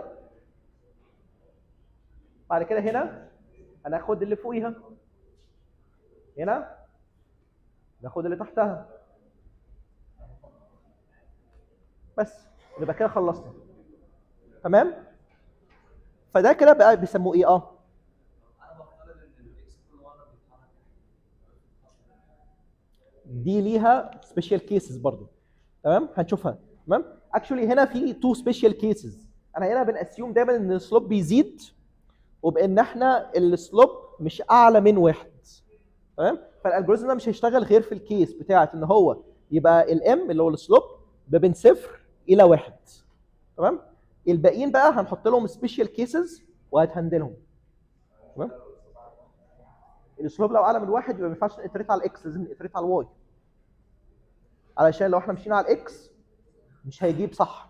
بعد كده هنا هناخد اللي فوقيها هنا ناخد اللي تحتها بس نبقى كده خلصنا تمام فده كده بقى بيسموه ايه اه دي ليها سبيشال كيسز برضو تمام هنشوفها تمام اكشولي هنا في تو سبيشال كيسز انا هنا بنأسيوم دايما ان السلوب بيزيد وبان احنا السلوب مش اعلى من واحد تمام فالالجوريزم ده مش هيشتغل غير في الكيس بتاعت ان هو يبقى الام اللي هو السلوب ما بين صفر الى واحد تمام الباقيين بقى هنحط لهم سبيشال كيسز وهتهندلهم تمام الاسلوب لو اعلى من واحد يبقى ما ينفعش نتريت على الاكس لازم نتريت على الواي علشان لو احنا مشينا على الاكس مش هيجيب صح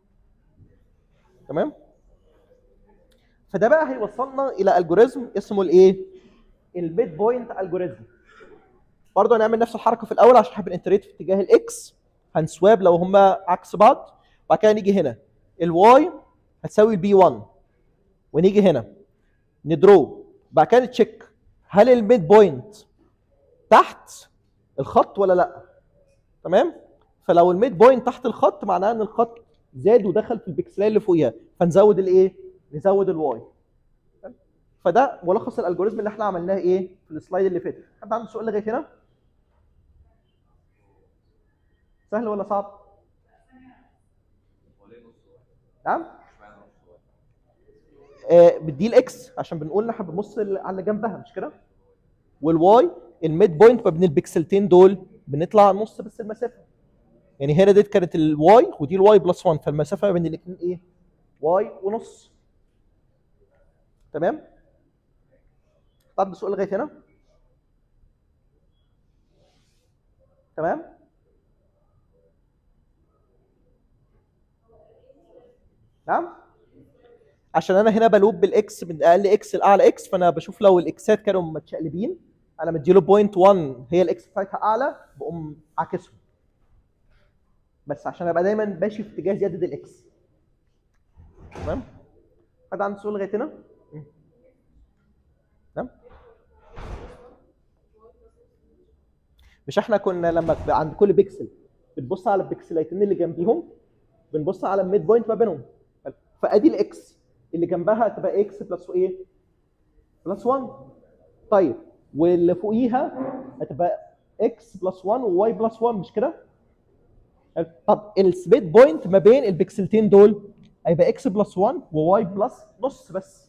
تمام فده بقى هيوصلنا الى الجوريزم اسمه الايه الميد بوينت الجوريزم برضه هنعمل نفس الحركه في الاول عشان احنا بننتريت في اتجاه الاكس هنسواب لو هما عكس بعض وبعد كده نيجي هنا الواي هتساوي البي 1 ونيجي هنا ندرو بعد كده نتشيك هل الميد بوينت تحت الخط ولا لا تمام فلو الميد بوينت تحت الخط معناه ان الخط زاد ودخل في البكسلايه اللي فوقيها فنزود الايه نزود الواي فده ملخص الالجوريزم اللي احنا عملناه ايه في السلايد اللي فات حد عنده سؤال لغايه هنا سهل ولا صعب نعم آه بدي الاكس عشان بنقول ان احنا بنبص على اللي جنبها مش كده والواي الميد بوينت ما بين البكسلتين دول بنطلع نص بس المسافه يعني هنا ديت كانت الواي ودي الواي بلس 1 فالمسافه ما بين الاثنين ايه واي ونص تمام طب سؤال لغايه هنا تمام نعم عشان انا هنا بلوب بالاكس من اقل اكس لاعلى اكس فانا بشوف لو الاكسات كانوا متشقلبين انا مديله بوينت 1 هي الاكس بتاعتها اعلى بقوم عاكسهم بس عشان ابقى دايما ماشي في اتجاه زياده الاكس تمام حد عنده سؤال لغايه هنا تمام مش احنا كنا لما ب- عند كل بيكسل بتبص على البكسلايتين اللي جنبيهم بنبص على الميد بوينت ما بينهم فادي الاكس اللي جنبها تبقى اكس بلس ايه بلس 1 طيب واللي فوقيها هتبقى اكس بلس 1 وواي بلس 1 مش كده طب السبيت بوينت ما بين البكسلتين دول هيبقى اكس بلس 1 وواي بلس نص بس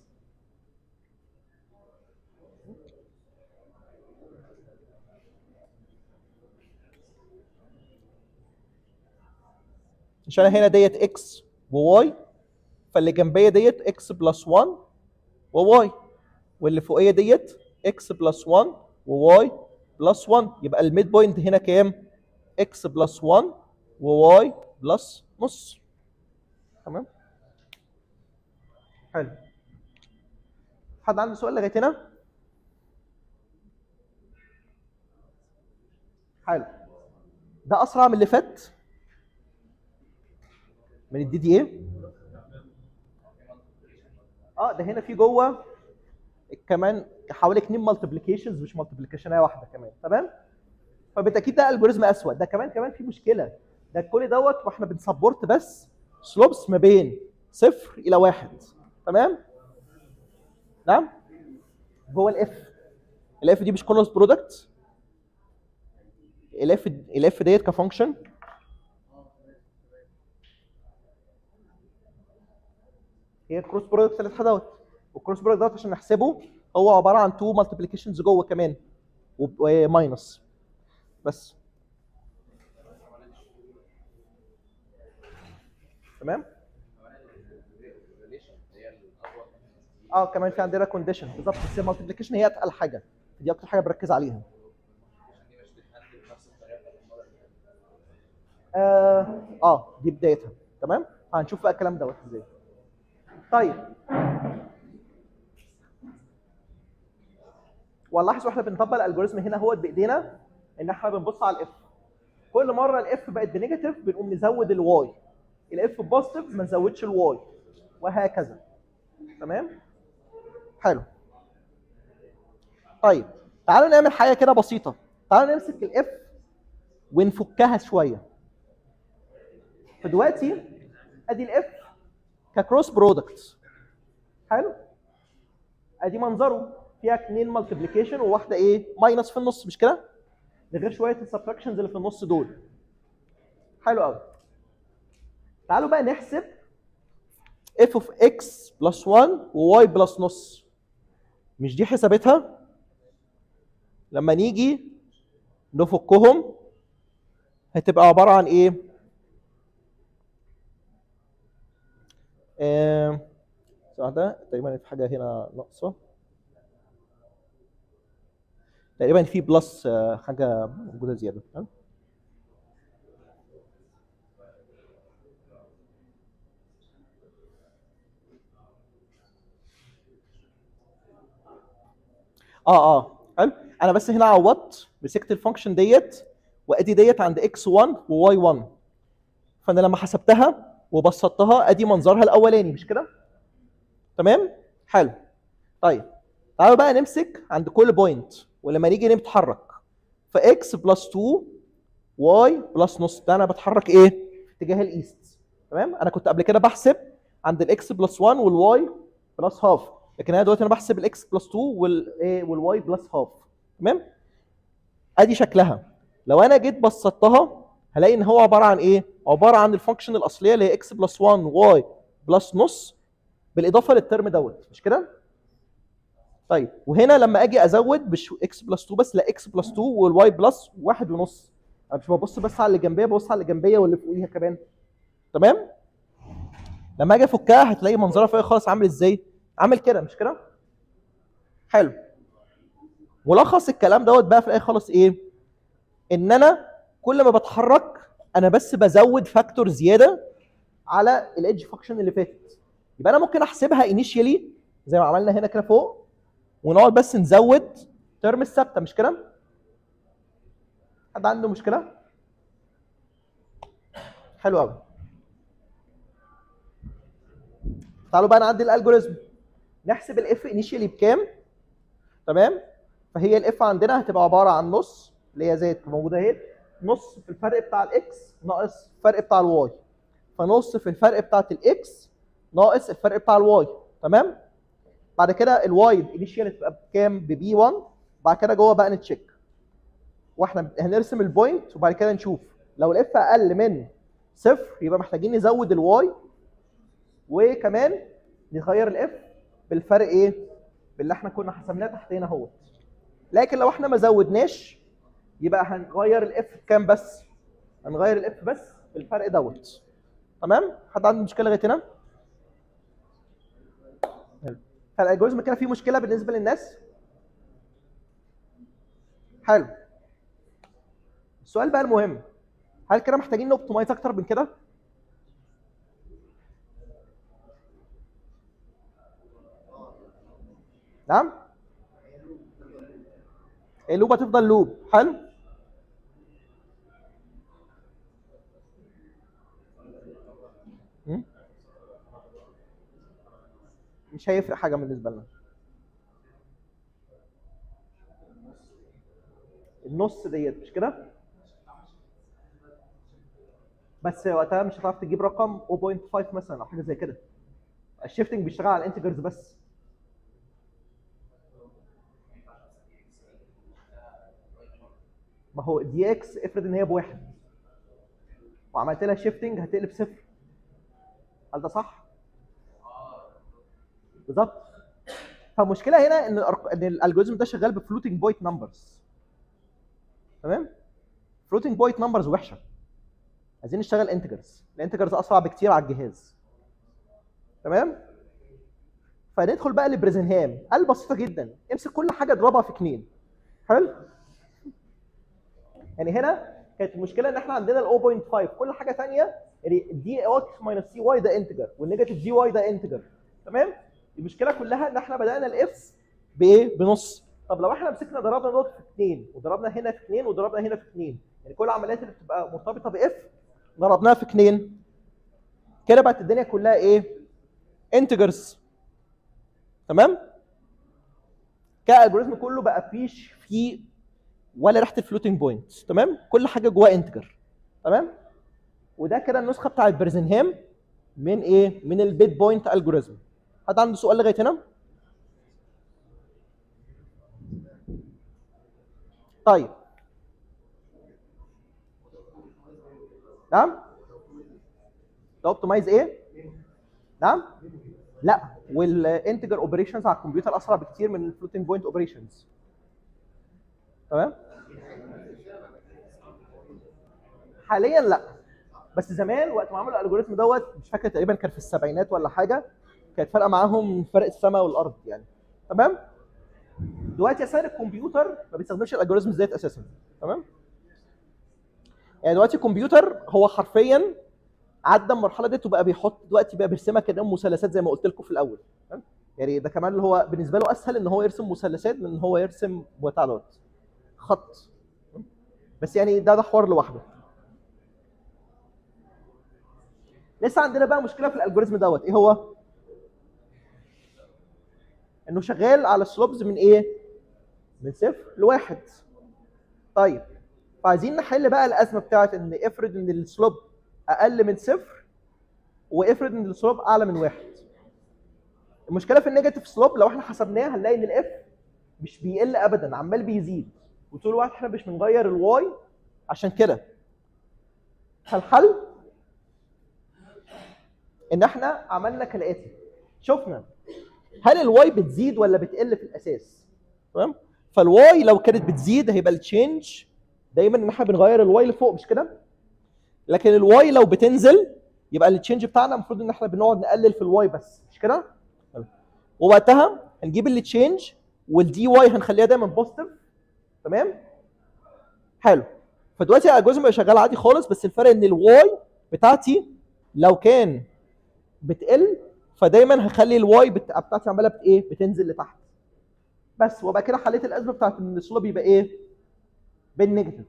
عشان هنا ديت اكس وواي فاللي جنبيه ديت اكس بلس 1 وواي واللي فوقيه ديت اكس بلس 1 وواي بلس 1 يبقى الميد بوينت هنا كام؟ اكس بلس 1 وواي بلس نص تمام؟ حلو حد عنده سؤال لغايه هنا؟ حلو ده اسرع من اللي فات من الدي دي ايه اه ده هنا في جوه كمان حوالي اتنين مالتيبليكيشنز مش مالتيبليكيشنيه واحده كمان تمام فبالتاكيد ده الجوريزم اسود ده كمان كمان في مشكله ده كل دوت واحنا بنسبورت بس سلوبس ما بين صفر الى واحد تمام نعم جوه الاف الاف دي مش كلوز برودكت الاف الاف ديت كفانكشن هي الكروس برودكت اللي دوت والكروس برودكت دوت عشان نحسبه هو عباره عن تو مالتيبليكيشنز جوه كمان وماينس بس تمام اه كمان في عندنا كونديشن بالظبط بس المالتيبليكيشن هي اتقل حاجه دي اكتر حاجه بركز عليها اه اه دي بدايتها تمام هنشوف بقى الكلام دوت ازاي طيب ونلاحظ واحنا بنطبق الالجوريزم هنا هو بايدينا ان احنا بنبص على الاف كل مره الاف بقت بنيجاتيف بنقوم نزود الواي الاف بوزيتيف ما نزودش الواي وهكذا تمام حلو طيب تعالوا نعمل حاجه كده بسيطه تعالوا نمسك الاف ونفكها شويه فدلوقتي ادي الاف ككروس برودكت حلو ادي منظره فيها اثنين مالتيبليكيشن وواحده ايه ماينس في النص مش كده ده غير شويه السبتراكشنز اللي في النص دول حلو قوي تعالوا بقى نحسب f of x plus 1 و y plus نص مش دي حسابتها لما نيجي نفكهم هتبقى عبارة عن ايه آه، واحدة تقريبا في حاجة هنا ناقصة تقريبا في بلس آه، حاجة موجودة زيادة تمام؟ اه اه حلو انا بس هنا عوضت مسكت الفانكشن ديت وادي ديت عند x1 وy1 فانا لما حسبتها وبسطتها ادي منظرها الاولاني مش كده تمام حلو طيب تعالوا بقى نمسك عند كل بوينت ولما نيجي نتحرك فx بلس 2 y بلس نص ده انا بتحرك ايه في اتجاه الايست تمام انا كنت قبل كده بحسب عند الاكس بلس 1 والواي بلس هاف لكن انا دلوقتي انا بحسب الاكس بلس 2 والايه والواي بلس هاف تمام ادي شكلها لو انا جيت بسطتها هلاقي ان هو عباره عن ايه عباره عن الفانكشن الاصليه اللي هي اكس بلس 1 واي بلس نص بالاضافه للترم دوت مش كده طيب وهنا لما اجي ازود مش اكس بلس 2 بس لا اكس بلس 2 والواي بلس واحد ونص انا مش ببص بس على اللي جنبيه ببص على اللي جنبيه واللي فوقيها كمان تمام لما اجي افكها هتلاقي منظرها فوق خالص عامل ازاي عامل كده مش كده حلو ملخص الكلام دوت بقى في الاخر خالص ايه ان انا كل ما بتحرك انا بس بزود فاكتور زياده على الايدج فانكشن اللي فاتت يبقى انا ممكن احسبها انيشيالي زي ما عملنا هنا كده فوق ونقعد بس نزود ترم الثابته مش كده حد عنده مشكله حلو قوي تعالوا بقى نعدي الالجوريزم نحسب الاف انيشيالي بكام تمام فهي الاف عندنا هتبقى عباره عن نص اللي هي زي موجوده اهي نص في الفرق بتاع الاكس ناقص الفرق بتاع الواي فنص في الفرق بتاعت الاكس ناقص الفرق بتاع الواي تمام بعد كده الواي الانيشيال هتبقى بكام ببي 1 بعد كده جوه بقى نتشيك واحنا هنرسم البوينت وبعد كده نشوف لو الاف اقل من صفر يبقى محتاجين نزود الواي وكمان نغير الاف بالفرق ايه باللي احنا كنا حسبناه تحت هنا اهوت لكن لو احنا ما زودناش يبقى هنغير الاف بكام بس هنغير الاف بس بالفرق دوت تمام حد عنده مشكله لغايه هنا حلو. فالالجوريزم كده فيه مشكله بالنسبه للناس حلو السؤال بقى المهم هل كده محتاجين نوبتمايز اكتر من كده نعم اللوب هتفضل لوب حلو م? مش هيفرق حاجه بالنسبه لنا النص ديت مش كده بس وقتها مش هتعرف تجيب رقم 0.5 مثلا او حاجه زي كده الشيفتنج بيشتغل على الانتجرز بس ما هو دي اكس افرض ان هي بواحد وعملت لها شيفتنج هتقلب صفر هل ده صح؟ بالظبط فالمشكله هنا ان الأرق... ان الالجوريزم ده شغال بفلوتنج بوينت نمبرز تمام؟ فلوتنج بوينت نمبرز وحشه عايزين نشتغل انتجرز الانتجرز اسرع بكتير على الجهاز تمام؟ فندخل بقى لبريزنهام قال بسيطه جدا امسك كل حاجه اضربها في اتنين حلو؟ يعني هنا كانت المشكله ان احنا عندنا ال 0.5 كل حاجه ثانيه يعني دي اكس ماينس سي واي ده انتجر والنيجاتيف دي واي ده انتجر تمام المشكله كلها ان احنا بدانا الاف بايه بنص طب لو احنا مسكنا ضربنا دوت في 2 وضربنا هنا في 2 وضربنا هنا في 2 يعني كل العمليات اللي بتبقى مرتبطه باف ضربناها في 2 كده بقت الدنيا كلها ايه انتجرز تمام كالجوريزم كله بقى فيش فيه ولا ريحه الفلوتنج بوينت تمام كل حاجه جواها انتجر تمام وده كده النسخه بتاع البرزنهام من ايه من البيت بوينت الجوريزم حد عنده سؤال لغايه هنا طيب تو اوبتمايز ايه نعم لا والانتجر اوبريشنز على الكمبيوتر اسرع بكتير من الفلوتنج بوينت اوبريشنز تمام حاليا لا بس زمان وقت ما عملوا الالجوريثم دوت مش فاكر تقريبا كان في السبعينات ولا حاجه كانت فارقه معاهم فرق السماء والارض يعني تمام دلوقتي اساسا الكمبيوتر ما بيستخدمش الالجوريزم ديت اساسا تمام يعني دلوقتي الكمبيوتر هو حرفيا عدى المرحله ديت وبقى بيحط دلوقتي بقى بيرسمها كده مثلثات زي ما قلت لكم في الاول تمام؟ يعني ده كمان اللي هو بالنسبه له اسهل ان هو يرسم مثلثات من ان هو يرسم بتاع دوت خط تمام؟ بس يعني ده ده حوار لوحده لسه عندنا بقى مشكله في الالجوريزم دوت ايه هو انه شغال على سلوبز من ايه من صفر لواحد طيب فعايزين نحل بقى الازمه بتاعت ان افرض ان السلوب اقل من صفر وافرض ان السلوب اعلى من واحد المشكله في النيجاتيف سلوب لو احنا حسبناه هنلاقي ان الاف مش بيقل ابدا عمال بيزيد وطول الوقت احنا مش بنغير الواي عشان كده فالحل ان احنا عملنا كالاتي شفنا هل الواي بتزيد ولا بتقل في الاساس تمام فالواي لو كانت بتزيد هيبقى التشينج دايما ان احنا بنغير الواي لفوق مش كده لكن الواي لو بتنزل يبقى التشينج بتاعنا المفروض ان احنا بنقعد نقلل في الواي بس مش كده ووقتها هنجيب التشينج والدي واي هنخليها دايما بوزيتيف تمام حلو فدلوقتي الالجوريزم بقى شغال عادي خالص بس الفرق ان الواي بتاعتي لو كان بتقل فدايما هخلي الواي بت... بتاعتي عماله بت ايه بتنزل لتحت بس وبقى كده حليت الازمه بتاعت ان السلوب يبقى ايه بالنيجاتيف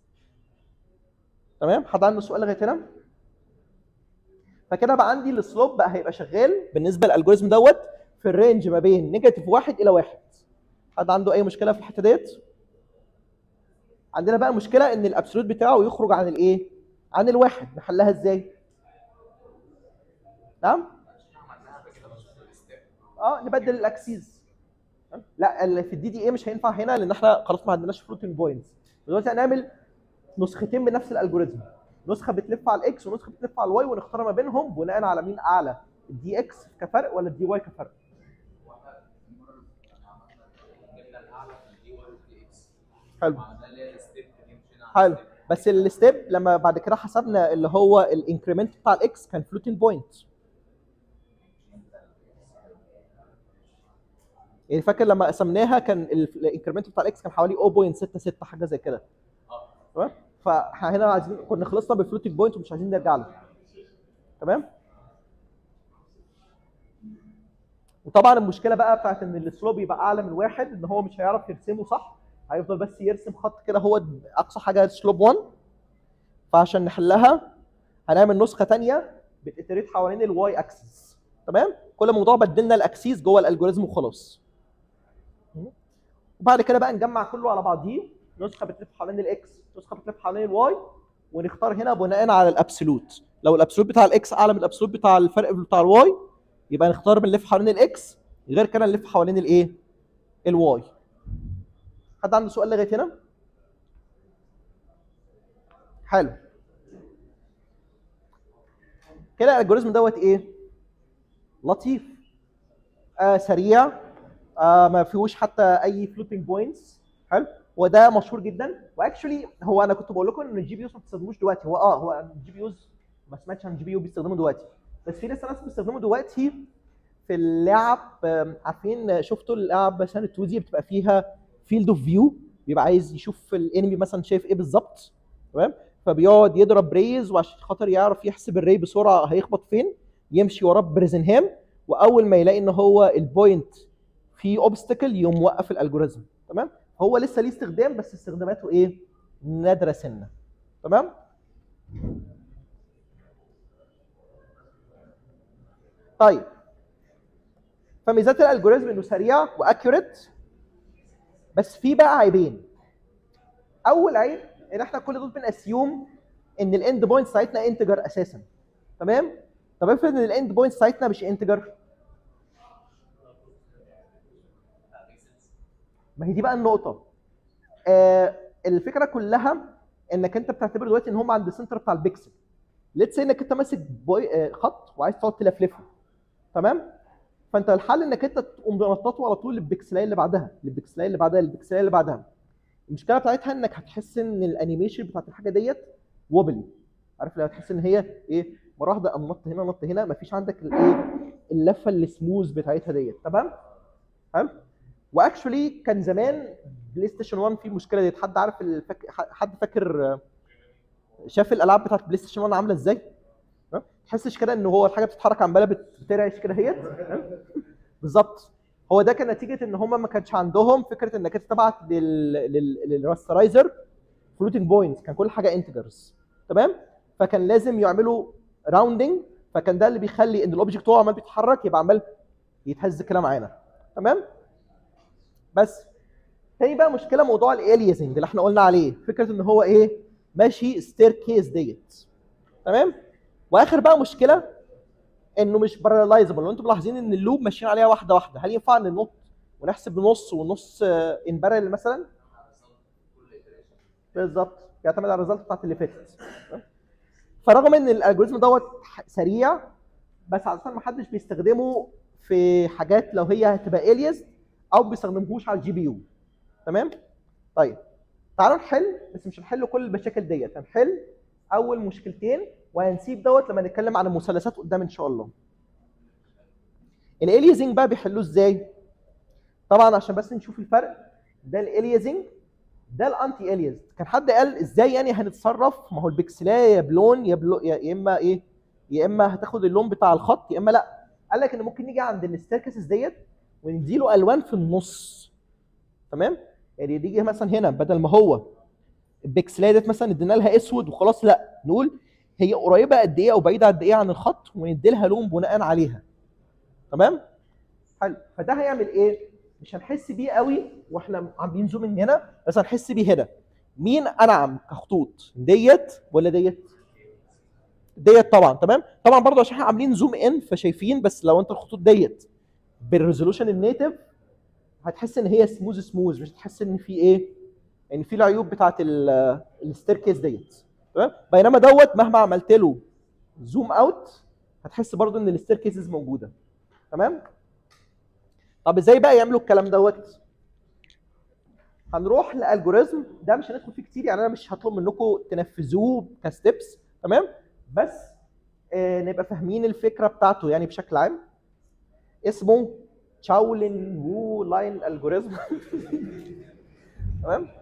تمام حد عنده سؤال لغايه هنا فكده بقى عندي السلوب بقى هيبقى شغال بالنسبه للالجوريزم دوت في الرينج ما بين نيجاتيف واحد الى واحد حد عنده اي مشكله في الحته ديت عندنا بقى مشكله ان الابسولوت بتاعه يخرج عن الايه عن الواحد نحلها ازاي نعم اه نبدل الاكسيز لا اللي في الدي دي اي مش هينفع هنا لان احنا خلاص ما عندناش فلوتنج بوينتس دلوقتي هنعمل نسختين من نفس الالجوريزم نسخه بتلف على الاكس ونسخه بتلف على الواي ونختار ما بينهم بناء على مين اعلى الدي اكس كفرق ولا الدي واي كفرق حلو حلو بس الستيب لما بعد كده حسبنا اللي هو الانكريمنت بتاع الاكس كان فلوتنج بوينت يعني فاكر لما قسمناها كان الانكريمنت بتاع الاكس كان حوالي 0.66 حاجه زي كده تمام فاحنا هنا عايزين كنا خلصنا بالفلوتنج بوينت ومش عايزين نرجع له تمام وطبعا المشكله بقى بتاعت ان السلوب يبقى اعلى من واحد ان هو مش هيعرف يرسمه صح هيفضل بس يرسم خط كده هو اقصى حاجه سلوب 1 فعشان نحلها هنعمل نسخه ثانيه بتتريت حوالين الواي اكسس تمام كل موضوع بدلنا الاكسيس جوه الالجوريزم وخلاص وبعد كده بقى نجمع كله على بعضيه نسخه بتلف حوالين الاكس نسخه بتلف حوالين الواي ونختار هنا بناء على الابسولوت لو الابسولوت بتاع الاكس اعلى من الابسولوت بتاع الفرق بتاع الواي يبقى نختار بنلف حوالين الاكس غير كده نلف حوالين الايه الواي حد عنده سؤال لغايه هنا حلو كده الالجوريزم دوت ايه لطيف آه سريع آه ما فيهوش حتى اي فلوتنج بوينتس حلو وده مشهور جدا واكشولي هو انا كنت بقول لكم ان الجي بي يوز ما بتستخدموش دلوقتي هو اه هو الجي بي يوز ما سمعتش عن الجي بي يو بيستخدمه دلوقتي بس في لسه ناس بيستخدموا دلوقتي في اللعب آم، عارفين شفتوا اللعب مثلا 2 دي بتبقى فيها فيلد اوف فيو بيبقى عايز يشوف الانمي مثلا شايف ايه بالظبط تمام فبيقعد يضرب ريز وعشان خاطر يعرف يحسب الري بسرعه هيخبط فين يمشي وراه بريزنهام واول ما يلاقي ان هو البوينت في اوبستكل يقوم موقف الالجوريزم تمام هو لسه ليه استخدام بس استخداماته ايه نادره سنه تمام طيب فميزات الالجوريزم انه سريع واكيوريت بس في بقى عيبين اول عيب ان احنا كل دول بنأسيوم ان الاند بوينت بتاعتنا انتجر اساسا تمام طب افرض ان الاند بوينت بتاعتنا مش انتجر ما هي دي بقى النقطه آه الفكره كلها انك انت بتعتبر دلوقتي ان هم عند السنتر بتاع البيكسل ليتس انك انت ماسك بوي آه، خط وعايز تقعد تلفلفه تمام فانت الحل انك انت تقوم منططه على طول للبكسلايه اللي بعدها للبكسلايه اللي بعدها للبكسلايه اللي بعدها المشكله بتاعتها انك هتحس ان الانيميشن بتاعت الحاجه ديت وبلي عارف لو هتحس ان هي ايه مره واحده قام نط هنا نط هنا مفيش عندك الايه اللفه السموز بتاعتها ديت تمام تمام واكشولي كان زمان بلاي ستيشن 1 في المشكله ديت حد عارف الفك... حد فاكر آه، شاف الالعاب بتاعت بلاي ستيشن 1 عامله ازاي؟ ها؟ تحسش كده ان هو الحاجه بتتحرك عماله بت- بترعش كده اهيت ها؟ بالظبط هو ده كان نتيجه ان هم ما كانش عندهم فكره انك انت تبعت لل لل للراسترايزر فلوتنج بوينتس كان كل حاجه انتجرز تمام فكان لازم يعملوا راوندنج فكان ده اللي بيخلي ان الاوبجكت هو عمال بيتحرك يبقى عمال يتهز كده معانا تمام بس تاني بقى مشكله موضوع الاليزنج اللي احنا قلنا عليه فكره ان هو ايه ماشي ستير كيس ديت تمام واخر بقى مشكله انه مش بارلايزبل لو انتم ملاحظين ان اللوب ماشيين عليها واحده واحده هل ينفع ان ننط ونحسب نص ونص ان بارل مثلا بالظبط يعتمد على الريزلت بتاعت اللي فاتت تمام؟ فرغم ان الالجوريزم دوت ح- سريع بس عاده ما حدش بيستخدمه في حاجات لو هي هتبقى اليز او ما بيستخدمهوش على الجي بي يو تمام طيب تعالوا نحل بس مش هنحل كل المشاكل ديت هنحل اول مشكلتين وهنسيب دوت لما نتكلم عن المثلثات قدام ان شاء الله الاليزنج بقى بيحلوه ازاي طبعا عشان بس نشوف الفرق ده الاليزنج ده الانتي اليز كان حد قال ازاي يعني هنتصرف ما هو البكسلايه يا بلون يا بلو يا يا اما ايه يا اما هتاخد اللون بتاع الخط يا اما لا قال لك ان ممكن نيجي عند الستيركسز ديت ونديله الوان في النص تمام يعني يجي مثلا هنا بدل ما هو البكسلايه ديت مثلا ادينا لها اسود وخلاص لا نقول هي قريبه قد ايه او بعيده قد ايه عن الخط وندي لها لون بناء عليها تمام حلو فده هيعمل ايه مش هنحس بيه قوي واحنا عاملين زوم من هنا بس هنحس بيه هنا مين انعم كخطوط ديت ولا ديت ديت طبعا تمام طبعا برضه عشان احنا عاملين زوم ان فشايفين بس لو انت الخطوط ديت بالريزولوشن النيتف هتحس ان هي سموز سموز مش هتحس ان في ايه يعني في العيوب بتاعت الستيركيز ديت تمام بينما دوت مهما عملت له زوم اوت هتحس برضه ان الستيركيزز موجوده تمام طب ازاي بقى يعملوا الكلام دوت هنروح لالجوريزم ده مش هندخل فيه كتير يعني انا مش هطلب منكم تنفذوه كستبس تمام بس آه نبقى فاهمين الفكره بتاعته يعني بشكل عام اسمه تشاولين وو لاين الجوريزم تمام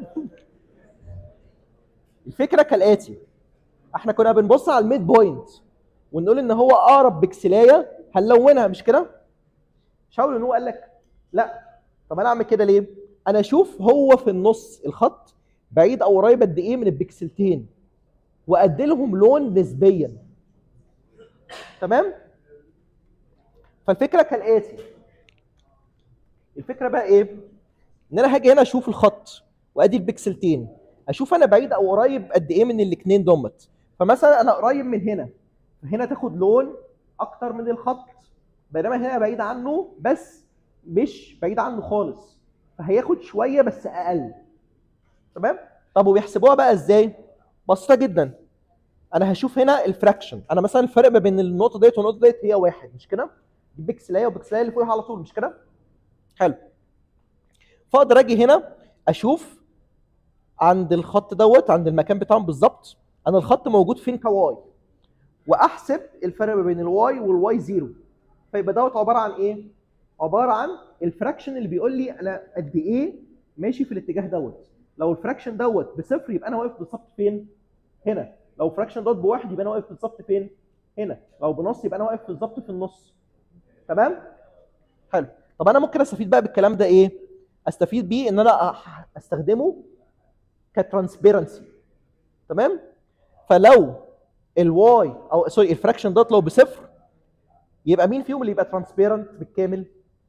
الفكره كالاتي احنا كنا بنبص على الميد بوينت ونقول ان هو اقرب بكسلايه هنلونها مش كده شاول هو قال لك لا طب انا اعمل كده ليه انا اشوف هو في النص الخط بعيد او قريب قد ايه من البكسلتين وادي لهم لون نسبيا تمام فالفكره كالاتي الفكره بقى ايه ان انا هاجي هنا اشوف الخط وادي البكسلتين اشوف انا بعيد او قريب قد ايه من الاثنين دومت فمثلا انا قريب من هنا فهنا تاخد لون اكتر من الخط بينما هنا بعيد عنه بس مش بعيد عنه خالص فهياخد شويه بس اقل تمام طب وبيحسبوها بقى ازاي بسيطه جدا انا هشوف هنا الفراكشن انا مثلا الفرق ما بين النقطه ديت والنقطه ديت هي واحد مش كده دي بيكسلايه وبيكسلايه اللي فوقها على طول مش كده حلو فاقدر اجي هنا اشوف عند الخط دوت عند المكان بتاعهم بالظبط انا الخط موجود فين كواي واحسب الفرق ما بين الواي والواي زيرو فيبقى دوت عباره عن ايه؟ عباره عن الفراكشن اللي بيقول لي انا قد ايه ماشي في الاتجاه دوت لو الفراكشن دوت بصفر يبقى انا واقف بالظبط فين؟ هنا لو الفراكشن دوت بواحد يبقى انا واقف بالظبط فين؟ هنا لو بنص يبقى انا واقف بالظبط في النص تمام؟ حلو طب انا ممكن استفيد بقى بالكلام ده ايه؟ استفيد بيه ان انا أح- استخدمه كترانسبيرنسي تمام؟ فلو الواي او سوري الفراكشن دوت لو بصفر يبقى مين فيهم اللي يبقى ترانسبيرنت بالكامل؟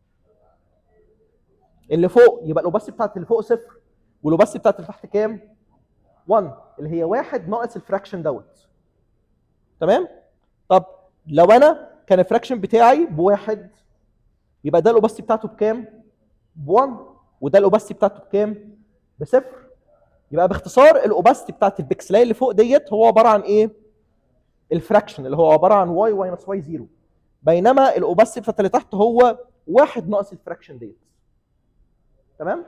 اللي فوق يبقى الاوباسيتي بتاعت اللي فوق صفر والاوباسيتي بتاعت اللي تحت كام؟ 1 اللي هي واحد ناقص الفراكشن دوت تمام؟ طب لو انا كان الفراكشن بتاعي بواحد يبقى ده الاوباسيتي بتاعته بكام؟ ب 1 وده الاوباسيتي بتاعته بكام؟ بصفر يبقى باختصار الاوباسيتي بتاعت البكسلايه اللي فوق ديت هو عباره عن ايه؟ الفراكشن اللي هو عباره عن واي ماينس واي 0 بينما الاوباسيتي بتاعت اللي تحت هو واحد ناقص الفراكشن ديت تمام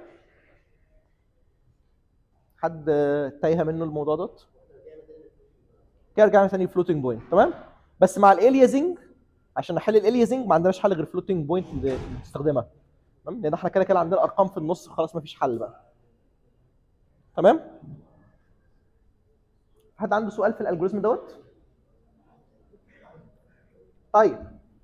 حد تايهه منه الموضوع دوت كده رجعنا تاني فلوتنج بوينت تمام بس مع الاليازنج عشان نحل الاليازنج ما عندناش حل غير فلوتنج بوينت اللي بنستخدمها تمام لان احنا كده كده عندنا ارقام في النص خلاص ما فيش حل بقى تمام حد عنده سؤال في الالجوريزم دوت طيب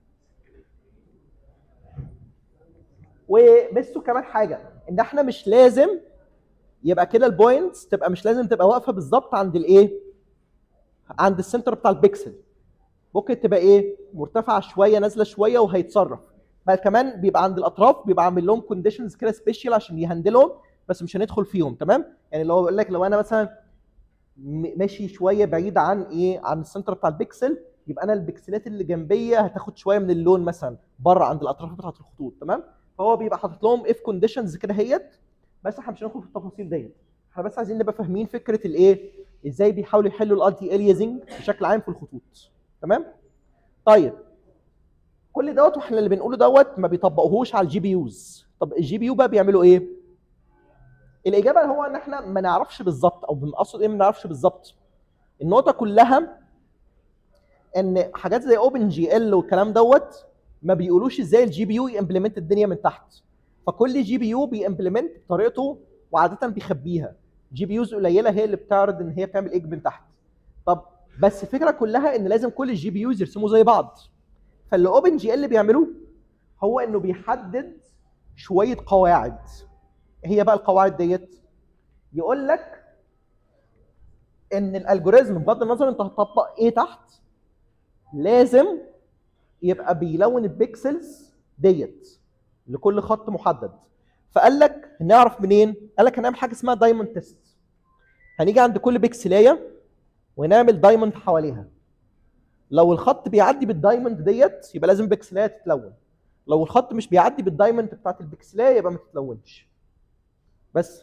وبسوا كمان حاجه ان احنا مش لازم يبقى كده البوينتس تبقى مش لازم تبقى واقفه بالظبط عند الايه عند السنتر بتاع البيكسل ممكن تبقى ايه مرتفعه شويه نازله شويه وهيتصرف بل كمان بيبقى عند الاطراف بيبقى عامل لهم كونديشنز كده سبيشال عشان يهندلهم بس مش هندخل فيهم تمام يعني لو بقول لك لو انا مثلا م- ماشي شويه بعيد عن ايه عن السنتر بتاع البيكسل يبقى انا البكسلات اللي جنبيه هتاخد شويه من اللون مثلا بره عند الاطراف بتاعه الخطوط تمام فهو بيبقى حاطط لهم اف كونديشنز كده هيت بس احنا مش هندخل في التفاصيل ديت احنا بس عايزين نبقى فاهمين فكره الايه ازاي بيحاولوا يحلوا الانتي اليازنج بشكل عام في الخطوط تمام طيب كل دوت واحنا اللي بنقوله دوت ما بيطبقوهوش على الجي بي يوز طب الجي بي يو بقى بيعملوا ايه الاجابه هو ان احنا ما نعرفش بالظبط او بنقصد ايه ما نعرفش بالظبط النقطه كلها ان حاجات زي اوبن جي ال والكلام دوت ما بيقولوش ازاي الجي بي يو يمبلمنت الدنيا من تحت فكل جي بي يو بيمبلمنت بطريقته وعاده بيخبيها جي بي يوز قليله هي اللي بتعرض ان هي بتعمل ايه من تحت طب بس الفكره كلها ان لازم كل الجي بي يوز يرسموا زي بعض فاللي اوبن جي ال بيعملوه هو انه بيحدد شويه قواعد هي بقى القواعد ديت يقول لك ان الالجوريزم بغض النظر انت هتطبق ايه تحت لازم يبقى بيلون البيكسلز ديت لكل خط محدد فقال لك نعرف منين قال لك هنعمل حاجه اسمها دايموند تيست هنيجي عند كل بيكسلايه ونعمل دايموند حواليها لو الخط بيعدي بالدايموند ديت يبقى لازم بيكسلايه تتلون لو الخط مش بيعدي بالدايموند بتاعت البيكسلايه يبقى ما تتلونش بس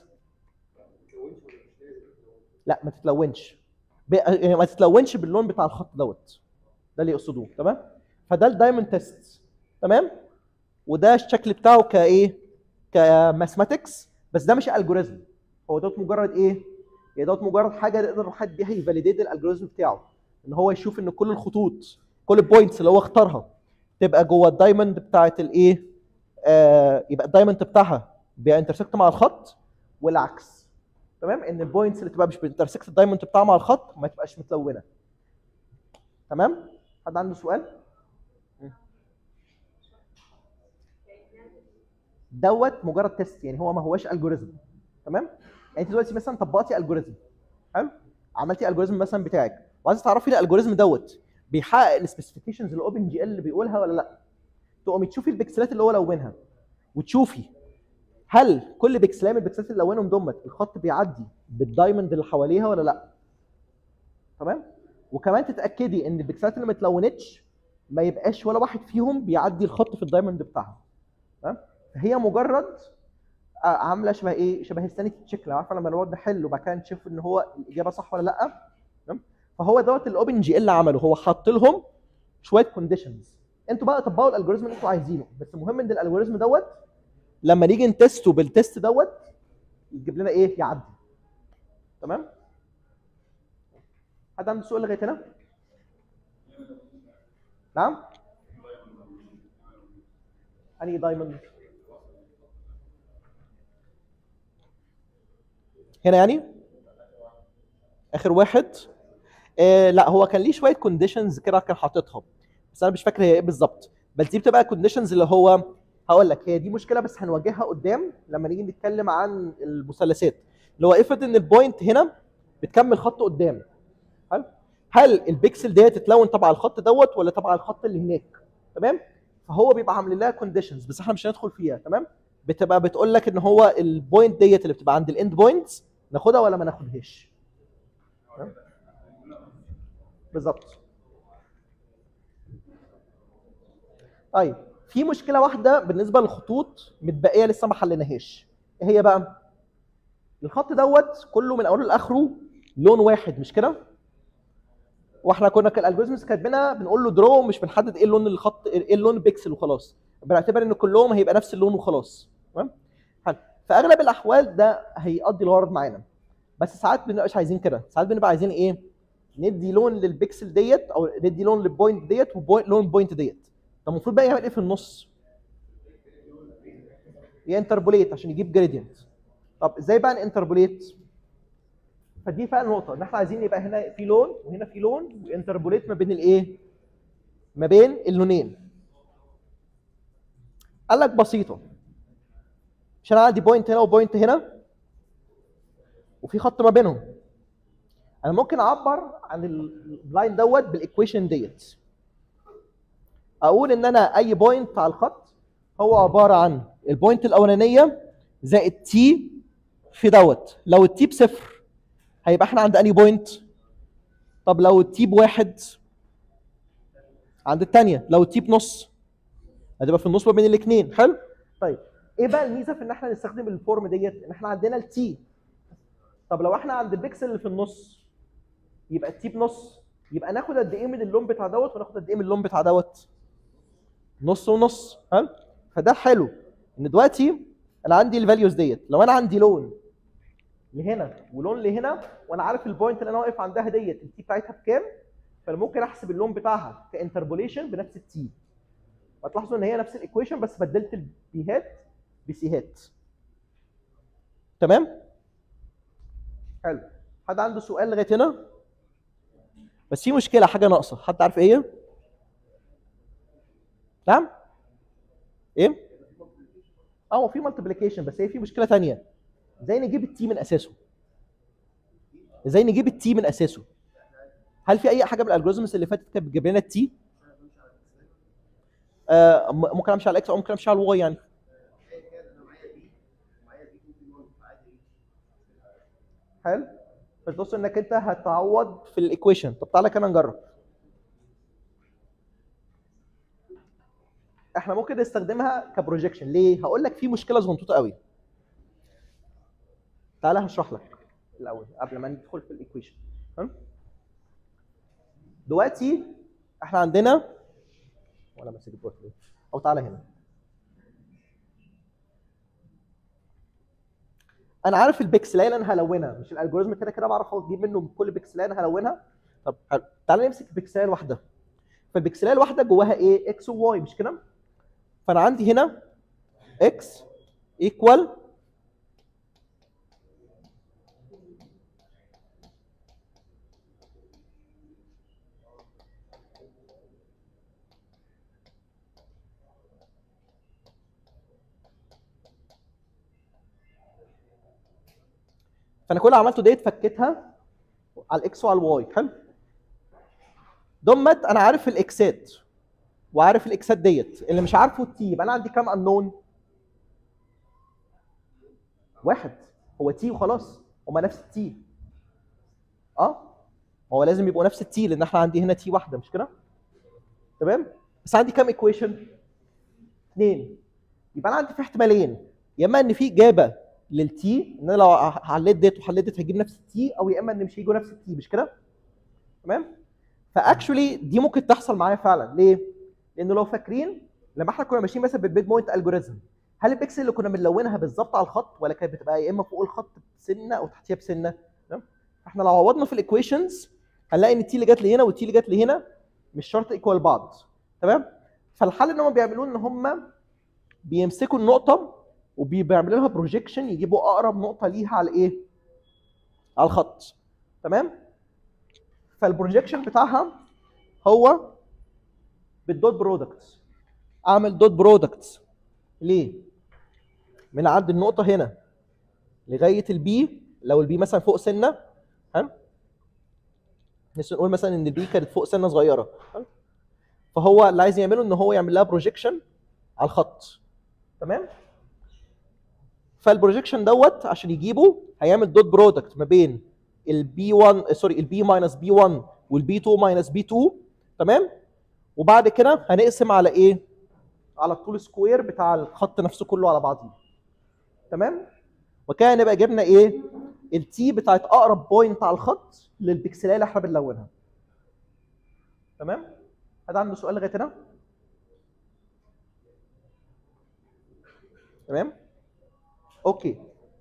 لا ما تتلونش ب- يعني ما تتلونش باللون بتاع الخط دوت ده اللي يقصدوه تمام فده الدايموند تيست تمام وده الشكل بتاعه كايه كماثماتكس بس ده مش الجوريزم هو دوت مجرد ايه هي دوت مجرد حاجه يقدر حد بيها يفاليديت الالجوريزم بتاعه ان هو يشوف ان كل الخطوط كل البوينتس اللي هو اختارها تبقى جوه الدايموند بتاعت الايه آه يبقى الدايموند بتاعها بينترسكت مع الخط والعكس تمام ان البوينتس اللي تبقى مش بتنترسكت الدايموند بتاعها مع الخط ما تبقاش متلونه تمام حد عنده سؤال دوت مجرد تيست يعني هو ما هوش الجوريزم تمام يعني انت دلوقتي مثلا طبقتي الجوريزم حلو عملتي الجوريزم مثلا بتاعك وعايزه تعرفي الالجوريزم دوت بيحقق السبيسيفيكيشنز اللي اوبن جي ال اللي بيقولها ولا لا تقومي تشوفي البكسلات اللي هو لونها وتشوفي هل كل بكسلايه من البكسلات اللي لونهم دمت الخط بيعدي بالدايموند اللي حواليها ولا لا تمام وكمان تتاكدي ان البكسلات اللي ما اتلونتش ما يبقاش ولا واحد فيهم بيعدي الخط في الدايموند بتاعها تمام هي مجرد آه، عامله شبه ايه شبه السانيتي تشيك لو عارفه لما نقعد نحل وبعد كده نشوف ان هو الاجابه صح ولا لا تمام فهو دوت الاوبن جي ال عمله هو حط لهم شويه كونديشنز انتوا بقى طبقوا الالجوريزم اللي انتوا عايزينه بس المهم ان الالجوريزم دوت لما نيجي نتستو بالتست دوت يجيب لنا ايه يعدي تمام حد عنده سؤال لغايه هنا نعم انهي دايموند هنا يعني اخر واحد آه لا هو كان ليه شويه كونديشنز كده كان حاططها بس انا مش فاكر هي ايه بالظبط بس دي بتبقى كونديشنز اللي هو هقول لك هي دي مشكله بس هنواجهها قدام لما نيجي نتكلم عن المثلثات اللي هو افرض ان البوينت هنا بتكمل خط قدام هل هل البيكسل ديت تتلون تبع الخط دوت ولا تبع الخط اللي هناك تمام فهو بيبقى عامل لها كونديشنز بس احنا مش هندخل فيها تمام بتبقى بتقول لك ان هو البوينت ديت اللي بتبقى عند الاند بوينتس ناخدها ولا ما ناخدهاش تمام؟ بالظبط طيب في مشكله واحده بالنسبه للخطوط متبقيه لسه ما حليناهاش ايه هي بقى الخط دوت كله من اوله لاخره لون واحد مش كده واحنا كنا كالالجوريزمز كاتبينها بنقول له درو مش بنحدد ايه اللون الخط ايه اللون بيكسل وخلاص بنعتبر ان كلهم هيبقى نفس اللون وخلاص تمام حلو في اغلب الاحوال ده هيقضي الغرض معانا بس ساعات بنبقاش عايزين كده ساعات بنبقى عايزين ايه ندي لون للبيكسل ديت او ندي لون للبوينت ديت ولون البوينت ديت طب المفروض بقى يعمل ايه في النص ينتربوليت عشان يجيب جريدينت طب ازاي بقى ننتربوليت فدي فعلا نقطه ان احنا عايزين يبقى هنا في لون وهنا في لون وانتربوليت ما بين الايه ما بين اللونين قال لك بسيطه مش انا عندي بوينت هنا وبوينت هنا وفي خط ما بينهم انا ممكن اعبر عن اللاين دوت بالايكويشن ديت اقول ان انا اي بوينت على الخط هو عباره عن البوينت الاولانيه زائد تي في دوت لو التي بصفر هيبقى احنا عند انهي بوينت طب لو التي بواحد عند الثانيه لو التي بنص هتبقى في النص ما بين الاثنين حلو طيب ايه بقى الميزه في ان احنا نستخدم الفورم ديت ان احنا عندنا التي طب لو احنا عند البيكسل اللي في النص يبقى التي بنص يبقى ناخد قد ايه من اللون بتاع دوت وناخد قد ايه من اللون بتاع دوت نص ونص ها فده حلو ان دلوقتي انا عندي الفاليوز ديت لو انا عندي لون لهنا ولون لهنا وانا عارف البوينت اللي انا واقف عندها ديت التي بتاعتها بكام فانا ممكن احسب اللون بتاعها كانتربوليشن بنفس التي هتلاحظوا ان هي نفس الايكويشن بس بدلت البيهات بسيهات تمام حلو حد عنده سؤال لغايه هنا بس في مشكله حاجه ناقصه حد عارف ايه هي؟ نعم ايه اه هو في مالتيبليكيشن بس هي في مشكله ثانيه ازاي نجيب التي من اساسه ازاي نجيب التي من اساسه هل في اي حاجه من الالجوريزمز اللي فاتت كانت بتجيب لنا التي آه م- ممكن امشي على الاكس او ممكن امشي على الواي يعني حلو فتبص انك انت هتعوض في الايكويشن طب تعالى كده نجرب احنا ممكن نستخدمها كبروجيكشن ليه هقول لك في مشكله صغنطوطه قوي تعالى هشرح لك الاول قبل ما ندخل في الايكويشن تمام دلوقتي احنا عندنا ولا ماسك البورت ليه؟ او تعالى هنا انا عارف البكسلايه اللي انا هلونها مش الالجوريزم كده كده بعرف اجيب منه كل بكسلايه انا هلونها طب حلو تعالى نمسك بكسلايه الواحده فالبكسلايه الواحده جواها ايه اكس وواي مش كده فانا عندي هنا اكس ايكوال فانا كل اللي عملته ديت فكيتها على الاكس وعلى الواي حلو دمت انا عارف الاكسات وعارف الاكسات ديت اللي مش عارفه التي يبقى انا عندي كام انون واحد هو تي وخلاص هما نفس التي اه هو لازم يبقوا نفس التي لان احنا عندي هنا تي واحده مش كده تمام بس عندي كام ايكويشن اثنين يبقى انا عندي في احتمالين يا اما ان في اجابه للتي ان انا لو حليت ديت وحليت ديت هجيب نفس التي او يا اما ان مش هيجوا نفس التي مش كده تمام فاكشولي دي ممكن تحصل معايا فعلا ليه لان لو فاكرين لما احنا كنا ماشيين مثلا بالبيد بوينت الجوريزم هل البكسل اللي كنا بنلونها بالظبط على الخط ولا كانت بتبقى يا اما فوق الخط بسنه او تحتيها بسنه تمام احنا لو عوضنا في الايكويشنز هنلاقي ان التي اللي جت لي هنا والتي اللي جت لي هنا مش شرط ايكوال بعض تمام فالحل ان هم بيعملوه ان هم بيمسكوا النقطه وبيعملوا لها بروجيكشن يجيبوا اقرب نقطه ليها على ايه على الخط تمام فالبروجيكشن بتاعها هو بالدوت برودكت اعمل دوت برودكت ليه من عند النقطه هنا لغايه البي لو البي مثلا فوق سنه ها نقول مثلا ان البي كانت فوق سنه صغيره ها؟ فهو اللي عايز يعمله ان هو يعمل لها بروجيكشن على الخط تمام فالبروجيكشن دوت عشان يجيبه هيعمل دوت برودكت ما بين البي 1 سوري البي ماينس بي 1 والبي 2 ماينس بي 2 تمام وبعد كده هنقسم على ايه على الطول سكوير بتاع الخط نفسه كله على بعضيه تمام وكده نبقى جبنا ايه التي بتاعت اقرب بوينت على الخط للبكسلايه اللي احنا بنلونها تمام حد عنده سؤال لغايه هنا تمام اوكي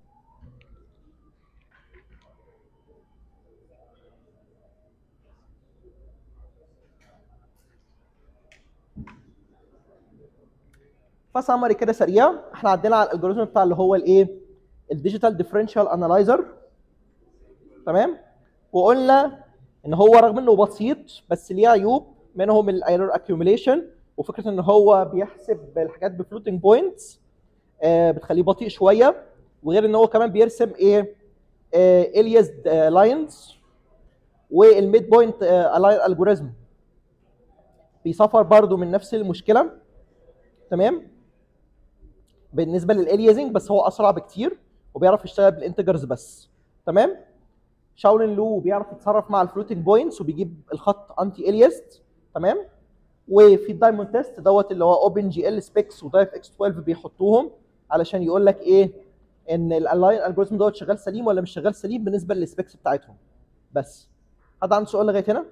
فسمري كده سريع احنا عدينا على الالجوريزم بتاع اللي هو الايه الديجيتال ديفرنشال انالايزر تمام وقلنا ان هو رغم انه بسيط بس ليه عيوب منهم الايرور اكيوميليشن وفكره ان هو بيحسب الحاجات بفلوتنج بوينتس آه بتخليه بطيء شويه وغير ان هو كمان بيرسم ايه الياس لاينز والميد بوينت الاين الجوريزم بيسفر برضو من نفس المشكله تمام بالنسبه للاليازنج بس هو اسرع بكتير وبيعرف يشتغل بالانتجرز بس تمام شاولين لو بيعرف يتصرف مع الفلوتنج بوينتس وبيجيب الخط انتي الياست تمام وفي الدايموند تيست دوت اللي هو اوبن جي ال سبيكس ودايف اكس 12 بيحطوهم علشان يقول لك ايه ان الالاين الجوريزم دوت شغال سليم ولا مش شغال سليم بالنسبه للسبيكس بتاعتهم بس حد عنده سؤال لغايه هنا؟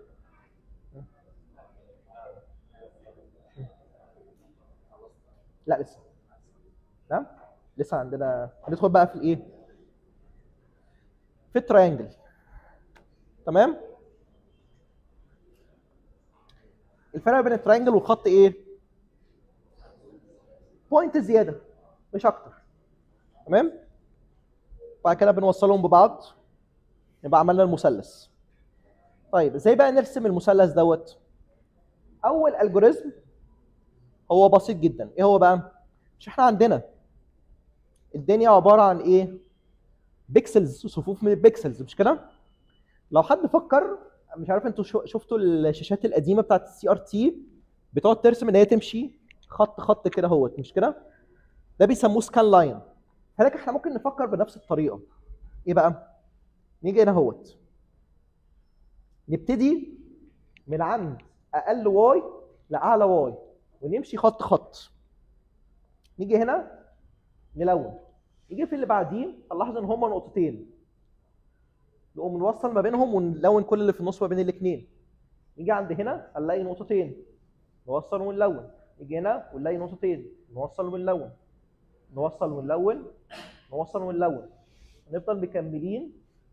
لا لسه تمام لسه عندنا هندخل بقى في الايه في التراينجل تمام الفرق بين التراينجل والخط ايه بوينت زياده مش اكتر تمام بعد كده بنوصلهم ببعض يبقى عملنا المثلث طيب ازاي بقى نرسم المثلث دوت اول الجوريزم هو بسيط جدا ايه هو بقى مش احنا عندنا الدنيا عباره عن ايه بيكسلز صفوف من البيكسلز مش كده لو حد فكر مش عارف انتوا شو- شفتوا الشاشات القديمه بتاعت السي ار تي بتقعد ترسم ان هي تمشي خط خط كده اهوت مش كده ده بيسموه سكان لاين فلك احنا ممكن نفكر بنفس الطريقه ايه بقى نيجي هنا اهوت نبتدي من عند اقل واي لاعلى واي ونمشي خط خط نيجي هنا نلون يجي في اللي بعديه هنلاحظ ان هما نقطتين نقوم نوصل ما بينهم ونلون كل اللي في النص ما بين الاثنين نيجي عند هنا هنلاقي نقطتين نوصل ونلون نيجي هنا ونلاقي نقطتين نوصل ونلون نوصل ونلون نوصل ونلون نفضل مكملين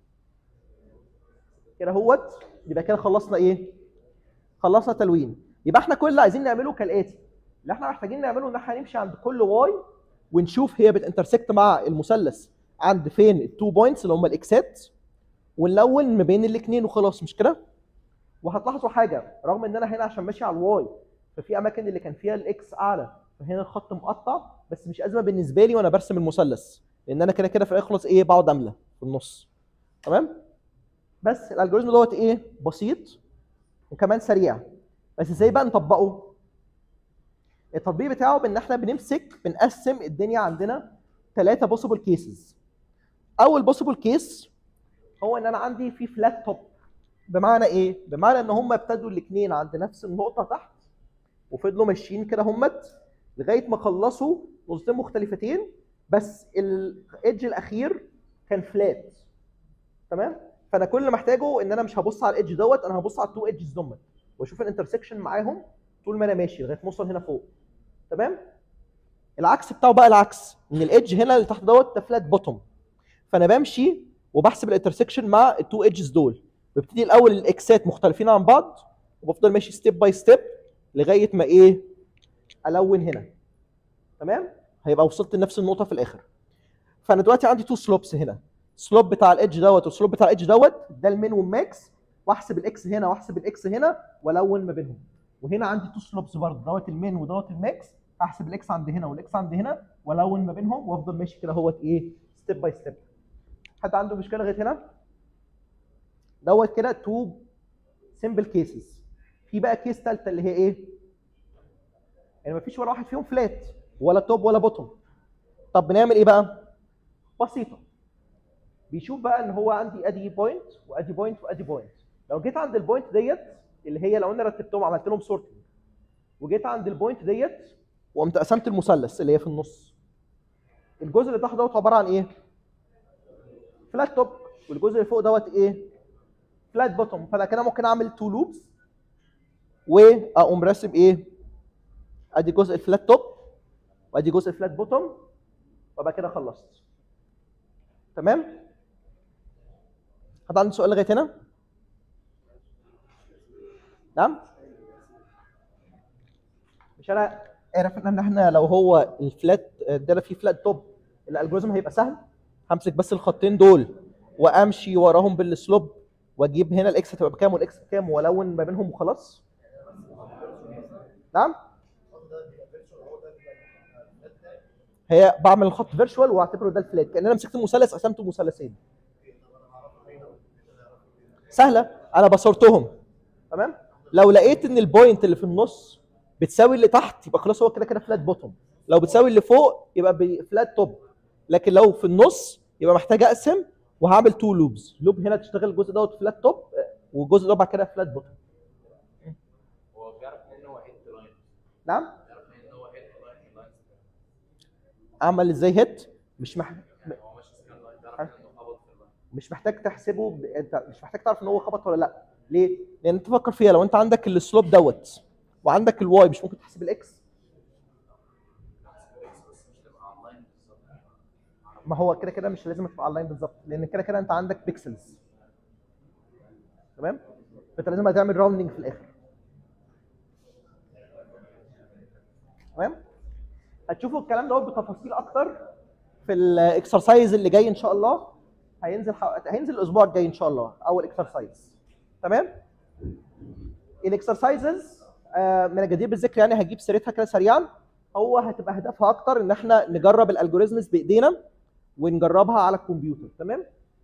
كده اهوت يبقى كده خلصنا ايه؟ خلصنا تلوين يبقى احنا كل اللي عايزين نعمله كالاتي اللي احنا محتاجين نعمله ان احنا هنمشي عند كل واي ونشوف هي بتنترسكت مع المثلث عند فين التو بوينتس اللي هم الاكسات ونلون ما بين الاثنين وخلاص مش كده؟ وهتلاحظوا حاجه رغم ان انا هنا عشان ماشي على الواي ففي اماكن اللي كان فيها الاكس اعلى فهنا الخط مقطع بس مش ازمه بالنسبه لي وانا برسم المثلث لان انا كده كده في الاخر خلاص ايه بقعد املى في النص تمام؟ بس الالجوريزم دوت ايه؟ بسيط وكمان سريع بس ازاي بقى نطبقه؟ التطبيق بتاعه بان احنا بنمسك بنقسم الدنيا عندنا ثلاثه بوسيبل كيسز اول بوسيبل كيس هو ان انا عندي في فلات توب بمعنى ايه بمعنى ان هم ابتدوا الاثنين عند نفس النقطه تحت وفضلوا ماشيين كده همت لغايه ما خلصوا نقطتين مختلفتين بس الايدج الاخير كان فلات تمام فانا كل اللي محتاجه ان انا مش هبص على الايدج دوت انا هبص على التو ايدجز دول واشوف الانترسكشن معاهم طول ما انا ماشي لغايه ما اوصل هنا فوق تمام العكس بتاعه بقى العكس ان الايدج هنا اللي تحت دوت ده فلات بوتوم فانا بمشي وبحسب الانترسكشن مع التو ايدجز دول ببتدي الاول الاكسات مختلفين عن بعض وبفضل ماشي ستيب باي ستيب لغايه ما ايه الون هنا تمام هيبقى وصلت لنفس النقطه في الاخر فانا دلوقتي عندي تو سلوبس هنا سلوب بتاع الايدج دوت والسلوب بتاع الايدج دوت ده المين والماكس واحسب الاكس هنا واحسب الاكس هنا والون ما بينهم وهنا عندي تو سلوبس برضه دوت المين ودوت الماكس احسب الاكس عند هنا والاكس عند هنا والون ما بينهم وافضل ماشي كده اهوت ايه ستيب باي ستيب حد عنده مشكله لغايه هنا دوت كده تو سمبل كيسز في بقى كيس ثالثه اللي هي ايه يعني مفيش ولا واحد فيهم فلات ولا توب ولا بوتوم طب بنعمل ايه بقى بسيطه بيشوف بقى ان هو عندي ادي بوينت وادي بوينت وادي بوينت لو جيت عند البوينت ديت اللي هي لو انا رتبتهم عملت لهم سورتنج وجيت عند البوينت ديت وقمت قسمت المثلث اللي هي في النص الجزء اللي تحت دوت عباره عن ايه فلات توب والجزء اللي فوق دوت ايه فلات بوتوم فانا كده ممكن اعمل تو لوبس واقوم راسم ايه ادي جزء الفلات توب وادي جزء الفلات بوتوم وابقى كده خلصت تمام حد عنده سؤال لغايه هنا نعم مش انا عارف ان احنا لو هو الفلات ده فيه فلات توب الالجوريزم هيبقى سهل همسك بس الخطين دول وامشي وراهم بالسلوب واجيب هنا الاكس هتبقى بكام والاكس بكام والون ما بينهم وخلاص نعم هي بعمل الخط فيرتشوال واعتبره ده الفلات كان انا مسكت مثلث قسمته مثلثين سهله انا بصرتهم تمام لو لقيت ان البوينت اللي في النص بتساوي اللي تحت يبقى خلاص هو كده كده فلات بوتوم لو بتساوي اللي فوق يبقى فلات توب لكن لو في النص يبقى محتاج اقسم وهعمل تو لوبز لوب هنا تشتغل الجزء دوت فلات توب والجزء ده بعد كده فلات بوتوم هو بيعرف ان هو هيد لاين نعم بيعرف ان هو هيد لاين لاين اعمل ازاي هيت مش مح... هو ماشي سكان لاين بيعرف انه خبط في اللاين مش محتاج تحسبه ب... انت مش محتاج تعرف ان هو خبط ولا لا ليه لان انت تفكر فيها لو انت عندك السلوب دوت وعندك الواي مش ممكن تحسب الاكس بس مش تبقى اون لاين بالظبط ما هو كده كده مش لازم تبقى اونلاين بالظبط لان كده كده انت عندك بيكسلز تمام فانت لازم هتعمل راوندنج في الاخر تمام هتشوفوا الكلام دوت بتفاصيل اكتر في الاكسرسايز اللي جاي ان شاء الله هينزل حو... هينزل الاسبوع الجاي ان شاء الله اول اكسرسايز تمام الاكسرسايزز آه من الجدير بالذكر يعني هجيب سيرتها كده سريعا هو هتبقى هدفها اكتر ان احنا نجرب الالجوريزمز بايدينا ونجربها على الكمبيوتر تمام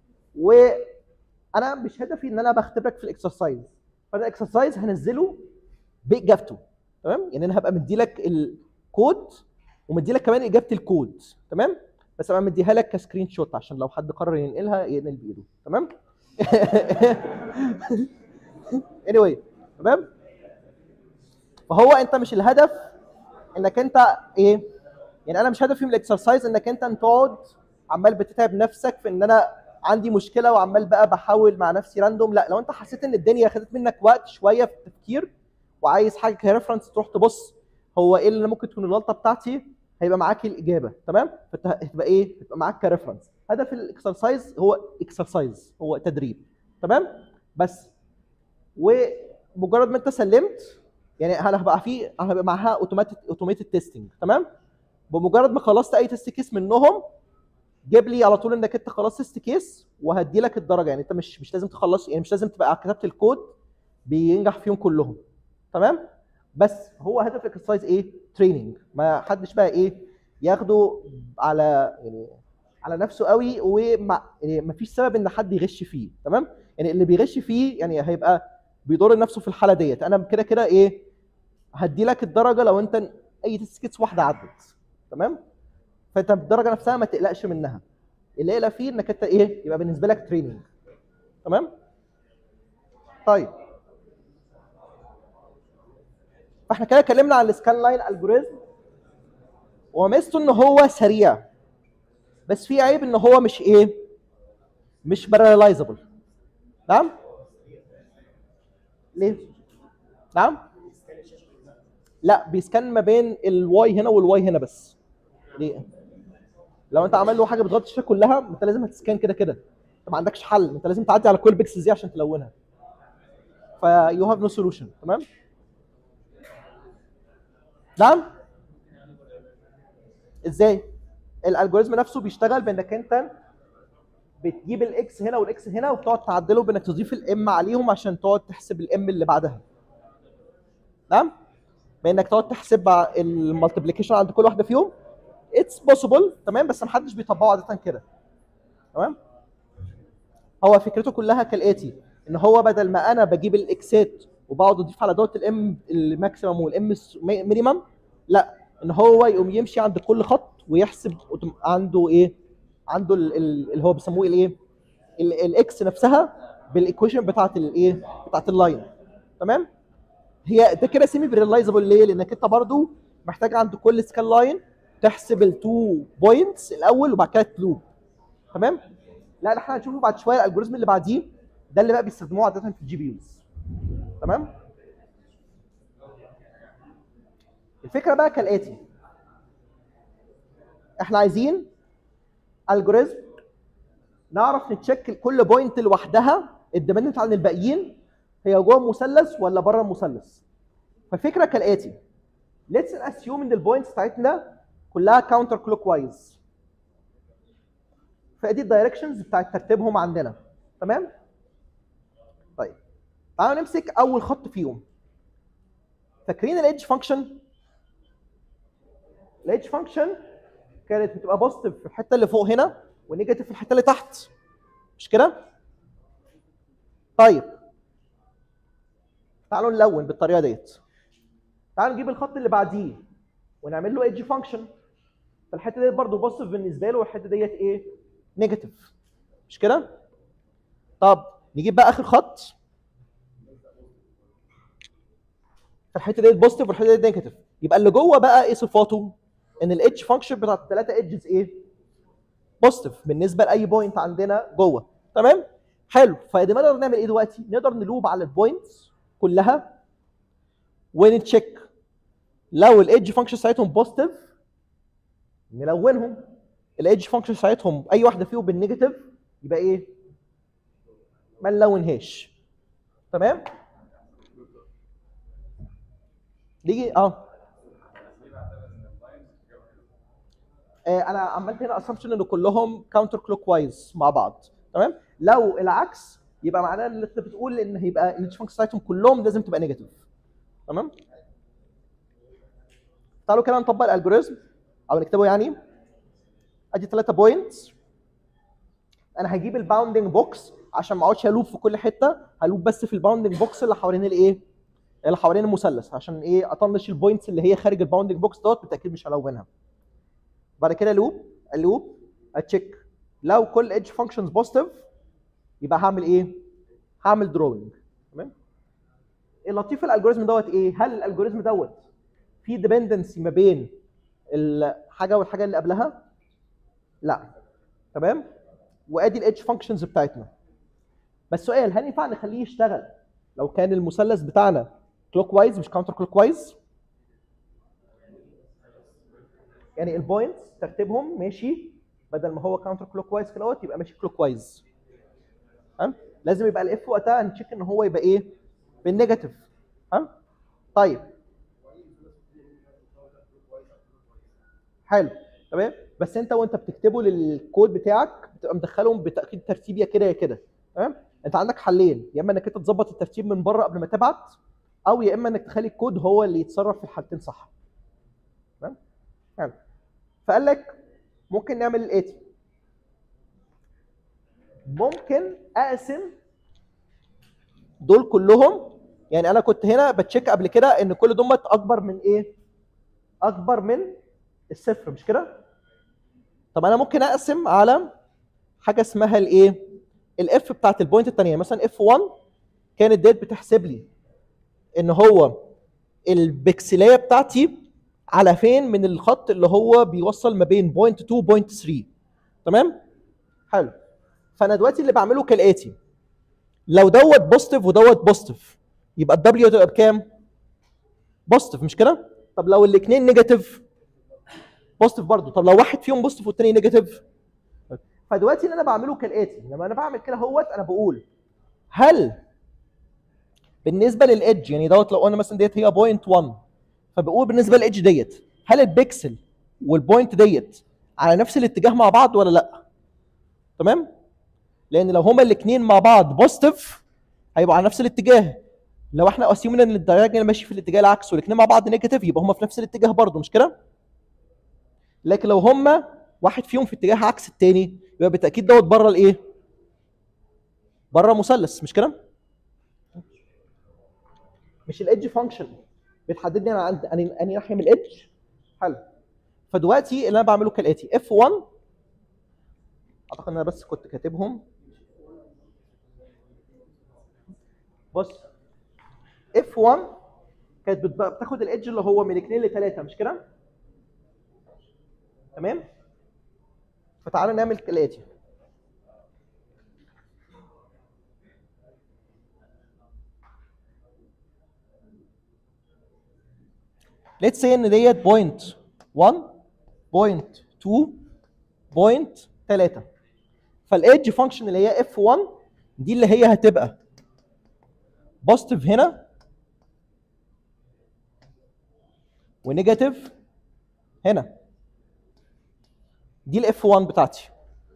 وانا مش هدفي ان انا بختبرك في الاكسرسايز فانا الاكسرسايز هنزله باجابته تمام يعني انا هبقى مدي لك الكود ومدي لك كمان اجابه الكود تمام بس ابقى مديها لك كسكرين شوت عشان لو حد قرر ينقلها ينقل بايده تمام anyway تمام فهو انت مش الهدف انك انت ايه يعني انا مش هدفي من الاكسرسايز انك انت تقعد عمال بتتعب نفسك في ان انا عندي مشكله وعمال بقى بحاول مع نفسي راندوم لا لو انت حسيت ان الدنيا خدت منك وقت شويه في التفكير وعايز حاجه كريفرنس تروح تبص هو ايه اللي ممكن تكون الغلطه بتاعتي هيبقى معاك الاجابه تمام فانت هتبقى ايه هتبقى معاك كريفرنس هدف الاكسرسايز هو اكسرسايز هو تدريب تمام بس ومجرد ما انت سلمت يعني انا هبقى في هبقى معاها اوتوماتيك اوتوميتد تيستنج تمام بمجرد ما خلصت اي تيست كيس منهم جيب لي على طول انك انت خلاص تيست كيس وهدي لك الدرجه يعني انت مش مش لازم تخلص يعني مش لازم تبقى كتبت الكود بينجح فيهم كلهم تمام بس هو هدف الاكسرسايز ايه تريننج ما حدش بقى ايه ياخده على يعني على نفسه قوي وما يعني ما فيش سبب ان حد يغش فيه تمام يعني اللي بيغش فيه يعني هيبقى بيضر نفسه في الحاله ديت انا كده كده ايه هدي لك الدرجه لو انت اي تيست كيس واحده عدت تمام فانت الدرجه نفسها ما تقلقش منها اللي يقلق فيه انك انت ايه يبقى بالنسبه لك تريننج تمام طيب فاحنا كده اتكلمنا عن السكان لاين الجوريزم وميزته ان هو سريع بس في عيب ان هو مش ايه مش باراليزابل نعم ليه نعم لا بيسكان ما بين الواي هنا والواي هنا بس ليه لو انت عامل له حاجه بتغطي الشاشه كلها انت لازم هتسكان كده كده انت ما عندكش حل انت لازم تعدي على كل بيكسل دي عشان تلونها فيو هاف نو سولوشن تمام نعم ازاي الالجوريزم نفسه بيشتغل بانك انت بتجيب الاكس هنا والاكس هنا وبتقعد تعدله بانك تضيف الام عليهم عشان تقعد تحسب الام اللي بعدها نعم بانك تقعد تحسب المالتيبليكيشن عند كل واحده فيهم اتس بوسيبل تمام بس محدش بيطبقه عاده كده تمام هو فكرته كلها كالاتي ان هو بدل ما انا بجيب الاكسات وبقعد اضيف على دوت الام الماكسيمم والام مينيمم لا ان هو يقوم يمشي عند كل خط ويحسب أوتوم- عنده ايه عنده ال- ال- اللي هو بيسموه الايه ال- الاكس نفسها بالايكويشن بتاعت الايه بتاعت اللاين تمام هي ده كده سيمي بريلايزابل ليه لانك انت برضو محتاج عند كل سكان لاين تحسب التو بوينتس الاول وبعد كده تلوب تمام لا ده احنا هنشوفه بعد شويه الالجوريزم اللي بعديه ده اللي بقى بيستخدموه عاده في الجي بي يوز تمام الفكره بقى كالاتي احنا عايزين الجوريزم نعرف نتشيك كل بوينت لوحدها الديبندنت عن الباقيين هي جوه المثلث ولا بره المثلث فالفكره كالاتي ليتس اسيوم ان البوينتس بتاعتنا كلها كاونتر كلوك وايز فادي الدايركشنز بتاعت ترتيبهم عندنا تمام طيب تعالوا نمسك اول خط فيهم فاكرين الايدج فانكشن الايدج فانكشن كانت بتبقى بوزيتيف في الحته اللي فوق هنا ونيجاتيف في الحته اللي تحت مش كده طيب تعالوا نلون بالطريقه ديت تعالوا نجيب الخط اللي بعديه ونعمل له ايدج فانكشن فالحته ديت برضه بوزيتيف بالنسبه له والحته ديت ايه نيجاتيف مش كده طب نجيب بقى اخر خط فالحته ديت بوزيتيف والحته ديت نيجاتيف يبقى اللي جوه بقى ايه صفاته ان الايدج فانكشن بتاعت الثلاثه ايدجز ايه بوزيتيف بالنسبه لاي بوينت عندنا جوه تمام حلو فدي نقدر نعمل ايه دلوقتي نقدر نلوب على البوينتس كلها ونتشيك لو الايدج فانكشن بتاعتهم بوزيتيف نلونهم الايدج فانكشن بتاعتهم اي واحده فيهم بالنيجاتيف يبقى ايه ما نلونهاش تمام نيجي اه آه، انا عملت هنا اسامبشن ان كلهم كاونتر كلوك وايز مع بعض تمام لو العكس يبقى معناه ان انت بتقول ان هيبقى الايدج فانكشن بتاعتهم كلهم لازم تبقى نيجاتيف تمام تعالوا كده نطبق الالجوريزم او نكتبه يعني ادي ثلاثة بوينتس انا هجيب الباوندنج بوكس عشان ما اقعدش الوب في كل حته هلوب بس في الباوندنج بوكس اللي حوالين الايه اللي حوالين المثلث عشان ايه اطنش البوينتس اللي هي خارج الباوندنج بوكس دوت بالتاكيد مش هلونها بعد كده لوب اللوب اتشيك لو كل ايدج فانكشنز بوزيتيف يبقى هعمل ايه هعمل دروينج تمام اللطيف في الالجوريزم دوت ايه هل الالجوريزم دوت في ديبندنسي ما بين الحاجه والحاجه اللي قبلها لا تمام وادي الايدج فانكشنز بتاعتنا بس سؤال هل ينفع نخليه يشتغل لو كان المثلث بتاعنا كلوك وايز مش كاونتر كلوك وايز يعني البوينتس ترتيبهم ماشي بدل ما هو كاونتر كلوك وايز كده يبقى ماشي كلوك وايز تمام لازم يبقى الاف وقتها نتشيك ان هو يبقى ايه بالنيجاتيف تمام طيب حلو تمام بس انت وانت بتكتبه للكود بتاعك بتبقى مدخلهم بتاكيد ترتيب يا كده يا كده تمام انت عندك حلين يا اما انك انت تظبط الترتيب من بره قبل ما تبعت او يا اما انك تخلي الكود هو اللي يتصرف في الحالتين صح تمام حلو فقال لك ممكن نعمل الاتي ممكن اقسم دول كلهم يعني انا كنت هنا بتشيك قبل كده ان كل دول اكبر من ايه اكبر من الصفر مش كده طب انا ممكن اقسم على حاجه اسمها الايه الاف بتاعت البوينت الثانيه مثلا اف 1 كانت ديت بتحسب لي ان هو البكسلايه بتاعتي على فين من الخط اللي هو بيوصل ما بين بوينت 2 وبوينت 3 تمام حلو فانا دلوقتي اللي بعمله كالاتي لو دوت بوزيتيف ودوت بوزيتيف يبقى الدبليو تبقى بكام بوزيتيف مش كده طب لو الاثنين نيجاتيف بوزيتيف برضه طب لو واحد فيهم بوزيتيف والتاني نيجاتيف فدلوقتي اللي انا بعمله كالاتي لما انا بعمل كده اهوت انا بقول هل بالنسبه للادج يعني دوت لو قلنا مثلا ديت هي بوينت 1 فبقول بالنسبه للادج ديت هل البكسل والبوينت ديت على نفس الاتجاه مع بعض ولا لا تمام لان لو هما الاثنين مع بعض بوزيتيف هيبقوا على نفس الاتجاه لو احنا اسيومنا ان الدايجونال ماشي في الاتجاه العكس والاثنين مع بعض نيجاتيف يبقى هما في نفس الاتجاه برضه مش كده لكن لو هما واحد فيهم في اتجاه عكس التاني يبقى بالتاكيد دوت بره الايه بره مثلث مش كده مش الايدج فانكشن بتحدد لي انا عند اني اني ناحيه من الايدج حلو فدلوقتي اللي انا بعمله كالاتي اف 1 اعتقد ان انا بس كنت كاتبهم بص اف 1 كانت بتبقى بتاخد الايدج اللي هو من 2 ل 3 مش كده تمام فتعالى نعمل كالاتي ليتس سي ان ديت بوينت 1 بوينت 2 بوينت 3 فالايدج فانكشن اللي هي اف 1 دي اللي هي هتبقى بوزيتيف هنا ونيجاتيف هنا دي الاف 1 بتاعتي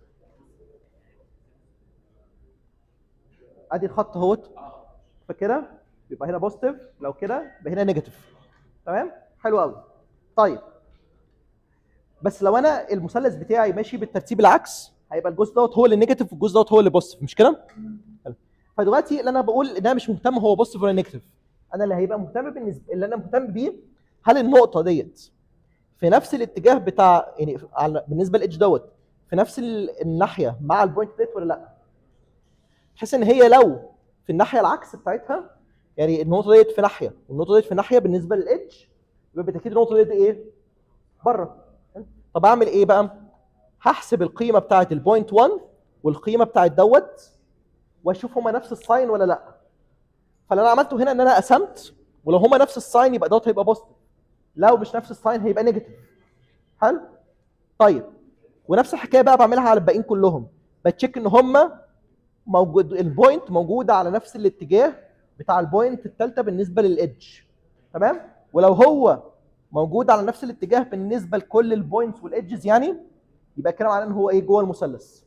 ادي الخط اهوت فكده يبقى هنا بوزيتيف لو كده يبقى هنا نيجاتيف تمام حلو قوي طيب بس لو انا المثلث بتاعي ماشي بالترتيب العكس هيبقى الجزء دوت هو اللي نيجاتيف والجزء دوت هو اللي بوزيتيف مش كده؟ حلو. فدلوقتي اللي انا بقول ان انا مش مهتم هو بوزيتيف ولا نيجاتيف انا اللي هيبقى مهتم بالنسبه اللي انا مهتم بيه هل النقطه ديت في نفس الاتجاه بتاع يعني على بالنسبه للاتش دوت في نفس ال- الناحيه مع البوينت ديت ولا لا؟ بحيث ان هي لو في الناحيه العكس بتاعتها يعني النقطه ديت في ناحيه والنقطه ديت في ناحيه بالنسبه للاتش يبقى بالتاكيد النقطه ديت ايه؟ بره طب اعمل ايه بقى؟ هحسب القيمه بتاعت البوينت 1 والقيمه بتاعت دوت واشوف هما نفس الساين ولا لا فاللي انا عملته هنا ان انا قسمت ولو هما نفس الساين يبقى دوت هيبقى بوزيتيف لو مش نفس الساين هيبقى نيجاتيف حلو طيب ونفس الحكايه بقى بعملها على الباقيين كلهم بتشيك ان هما موجود البوينت موجوده على نفس الاتجاه بتاع البوينت الثالثه بالنسبه للإدج تمام ولو هو موجود على نفس الاتجاه بالنسبه لكل البوينتس والإدجز يعني يبقى كده معناه ان هو ايه جوه المثلث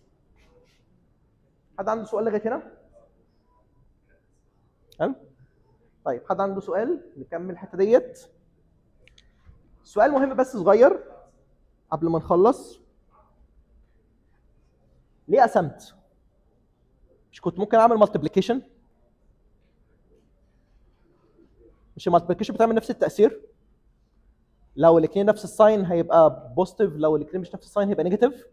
حد عنده سؤال لغايه هنا حلو طيب حد عنده سؤال نكمل الحته ديت سؤال مهم بس صغير قبل ما نخلص ليه قسمت مش كنت ممكن اعمل مالتيبليكيشن مش المالتيبليكيشن بتعمل نفس التاثير لو الاثنين نفس الساين هيبقى بوزيتيف لو الاثنين مش نفس الساين هيبقى نيجاتيف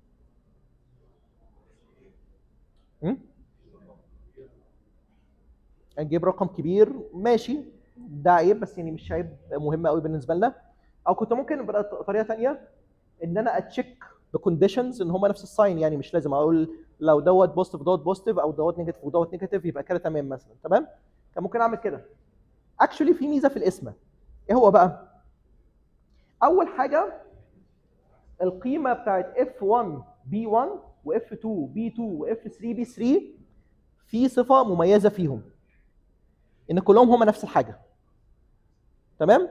نجيب رقم كبير ماشي ده عيب بس يعني مش عيب مهم قوي بالنسبه لنا او كنت ممكن بقى طريقه ثانيه ان انا اتشيك بكونديشنز ان هم نفس الساين يعني مش لازم اقول لو دوت بوزيتيف دوت بوزيتيف او دوت نيجاتيف ودوت نيجاتيف يبقى كده تمام مثلا تمام كان ممكن اعمل كده اكشولي في ميزه في الاسم ايه هو بقى اول حاجه القيمه بتاعت f1 b1 وf2 b2 وf3 b3 في صفه مميزه فيهم ان كلهم هم نفس الحاجه تمام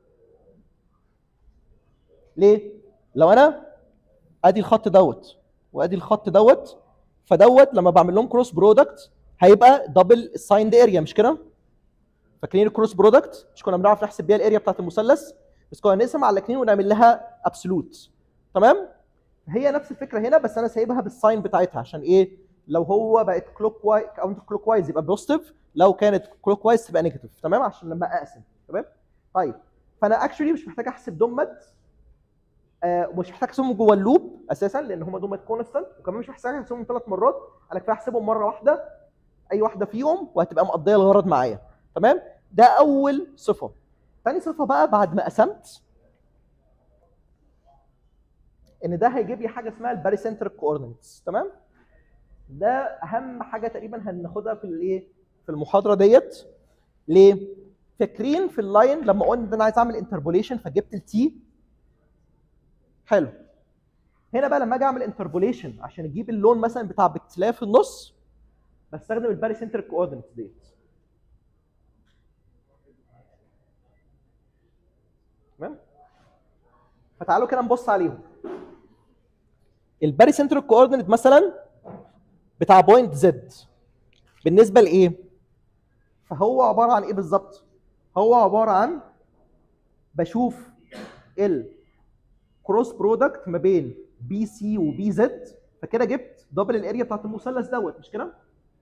ليه لو انا ادي الخط دوت وادي الخط دوت فدوت لما بعمل لهم كروس برودكت هيبقى دبل السايند اريا مش كده فاكرين الكروس برودكت مش كنا بنعرف نحسب بيها الاريا بتاعت المثلث بس كنا نقسم على الاثنين ونعمل لها ابسولوت تمام هي نفس الفكره هنا بس انا سايبها بالساين بتاعتها عشان ايه لو هو بقت كلوك وايز او كلوك وايز يبقى بوزيتيف لو كانت كلوك وايز تبقى نيجاتيف تمام عشان لما اقسم تمام طيب فانا اكشولي مش محتاج احسب دومت آه مش محتاج احسبهم جوه اللوب اساسا لان هم دومت كونستنت وكمان مش محتاج احسبهم ثلاث مرات انا كفايه احسبهم مره واحده اي واحده فيهم وهتبقى مقضيه الغرض معايا تمام ده اول صفه تاني صفه بقى بعد ما قسمت ان ده هيجيب لي حاجه اسمها الباريسنتريك كوردينيتس تمام ده اهم حاجه تقريبا هناخدها في الايه في المحاضره ديت ليه فاكرين في اللاين لما قلنا ان انا عايز اعمل انتربوليشن فجبت التي حلو هنا بقى لما اجي اعمل انتربوليشن عشان اجيب اللون مثلا بتاع بكتلاف في النص بستخدم الباريسنتريك كوردينيتس ديت تمام فتعالوا كده نبص عليهم الباري سنترال كوردينيت مثلا بتاع بوينت زد بالنسبه لايه فهو عباره عن ايه بالظبط هو عباره عن بشوف الكروس برودكت ما بين بي سي وبي زد فكده جبت دبل الاريا بتاعت المثلث دوت مش كده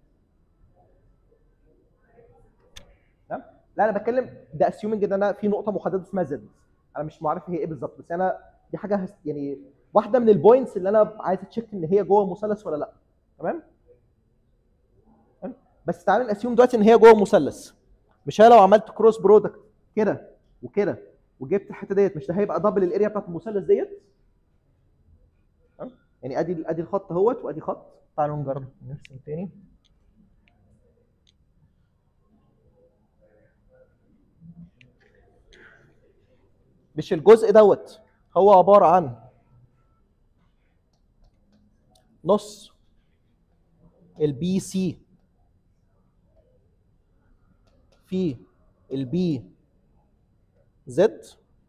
تمام لا انا بتكلم ده اسيومنج ان انا في نقطه محدده اسمها زد انا مش معرف هي ايه بالظبط بس انا دي حاجه هس- يعني واحده من البوينتس اللي انا عايز اتشيك ان هي جوه المثلث ولا لا تمام تمام؟ بس تعالى ناسيوم دلوقتي ان هي جوه المثلث مش هي لو عملت كروس برودكت كده وكده وجبت الحته ديت مش ده هيبقى دبل الاريا بتاعت المثلث ديت تمام؟ يعني ادي ادي الخط اهوت وادي خط تعالوا نجرب نرسم تاني مش الجزء دوت هو عباره عن نص البي سي في البي زد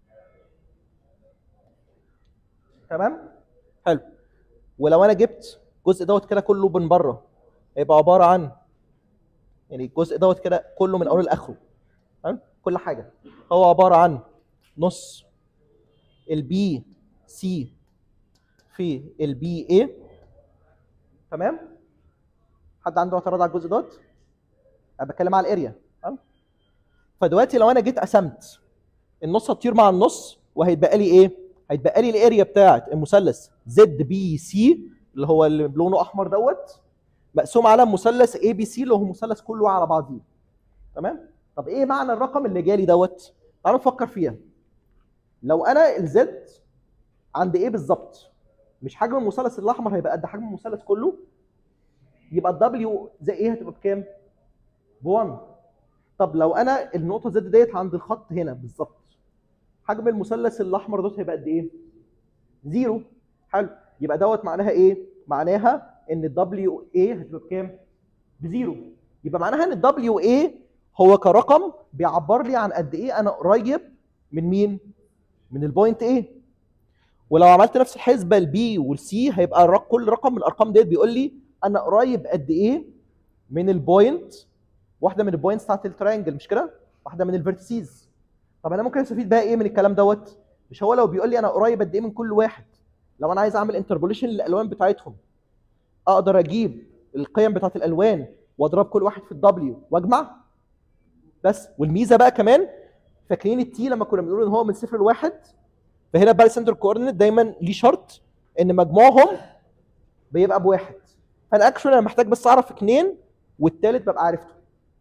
تمام حلو ولو انا جبت الجزء دوت كده كله من بره هيبقى عباره عن يعني الجزء دوت كده كله من اوله لاخره تمام كل حاجه هو عباره عن نص البي سي في البي اي تمام حد عنده اعتراض على الجزء دوت انا بتكلم على الاريا تمام فدلوقتي لو انا جيت قسمت النص هتطير مع النص وهيتبقى لي ايه هيتبقى لي الاريا بتاعه المثلث زد بي سي اللي هو اللي بلونه احمر دوت مقسوم على مثلث اي بي سي اللي هو مثلث كله على بعضيه تمام طب ايه معنى الرقم اللي جالي دوت تعالوا نفكر فيها لو انا الزد عند ايه بالظبط مش حجم المثلث الاحمر هيبقى قد حجم المثلث كله يبقى الدبليو زي ايه هتبقى بكام ب 1 طب لو انا النقطه زد ديت عند الخط هنا بالظبط حجم المثلث الاحمر دوت هيبقى قد ايه زيرو حلو يبقى دوت معناها ايه معناها ان الدبليو اي هتبقى بكام بزيرو يبقى معناها ان الدبليو اي هو كرقم بيعبر لي عن قد ايه انا قريب من مين من البوينت ايه ولو عملت نفس الحسبه البي والسي هيبقى الرق- كل رقم من الارقام ديت بيقول لي انا قريب قد ايه من البوينت واحده من البوينتس بتاعت التراينجل مش كده واحده من الفيرتسيز طب انا ممكن استفيد بقى ايه من الكلام دوت مش هو لو بيقول لي انا قريب قد ايه من كل واحد لو انا عايز اعمل انتربوليشن للالوان بتاعتهم اقدر اجيب القيم بتاعت الالوان واضرب كل واحد في الدبليو واجمع بس والميزه بقى كمان فاكرين التي لما كنا بنقول ان هو من صفر لواحد فهنا بقى السنتر كوردينيت دايما ليه شرط ان مجموعهم بيبقى بواحد فانا اكشن انا محتاج بس اعرف اثنين والثالث ببقى عرفته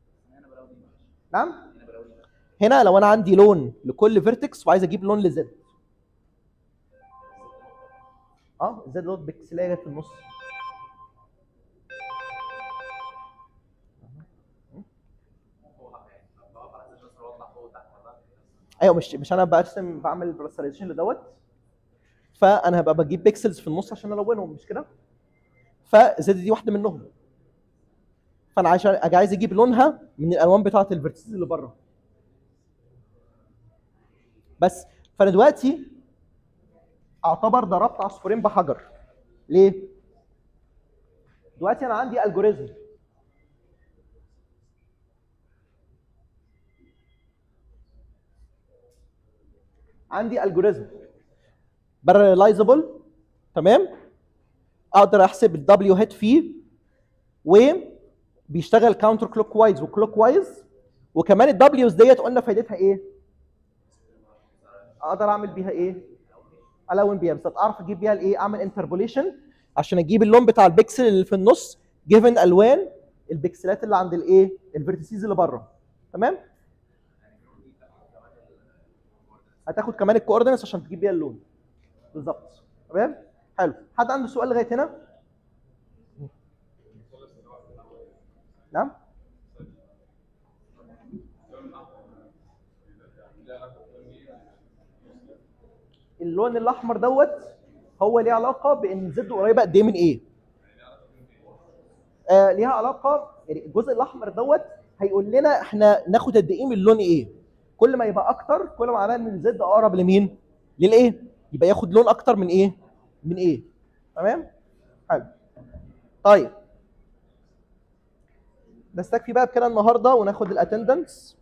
نعم هنا لو انا عندي لون لكل فيرتكس وعايز اجيب لون لزد اه زد دوت بكسلايه في النص هو يعني بقف على اساس مثلا واطلع فوق وتحت ولا ايوه مش مش انا برسم بعمل برسلايزيشن لدوت فانا هبقى بجيب بيكسلز في النص عشان الونهم مش كده فزد دي واحده منهم فانا عشان اجي عايز اجيب لونها من الالوان بتاعه الفيرتسز اللي بره بس فانا دلوقتي اعتبر ضربت عصفورين بحجر ليه دلوقتي انا عندي الجوريزم عندي الجوريزم بارلايزبل تمام اقدر احسب الدبليو هيد فيه وبيشتغل كاونتر كلوك وايز وكلوك وايز وكمان الدبليوز ديت قلنا فايدتها ايه؟ اقدر اعمل بيها ايه؟ الون بيها بس اعرف اجيب بيها الايه؟ اعمل انتربوليشن عشان اجيب اللون بتاع البكسل اللي في النص جيفن الوان البكسلات اللي عند الايه؟ الفيرتيسيز اللي بره تمام؟ هتاخد كمان الكوردينتس عشان تجيب بيها اللون بالظبط تمام حلو حد عنده سؤال لغايه هنا نعم اللون الاحمر دوت هو ليه علاقه بان زد قريبه قد ايه من ايه آه ليها علاقه يعني الجزء الاحمر دوت هيقول لنا احنا ناخد قد ايه من اللون ايه كل ما يبقى اكتر كل ما معناه ان زد اقرب لمين للايه يبقى ياخد لون اكتر من ايه من ايه تمام حلو طيب نستكفي بقى بكده النهارده وناخد الاتندنس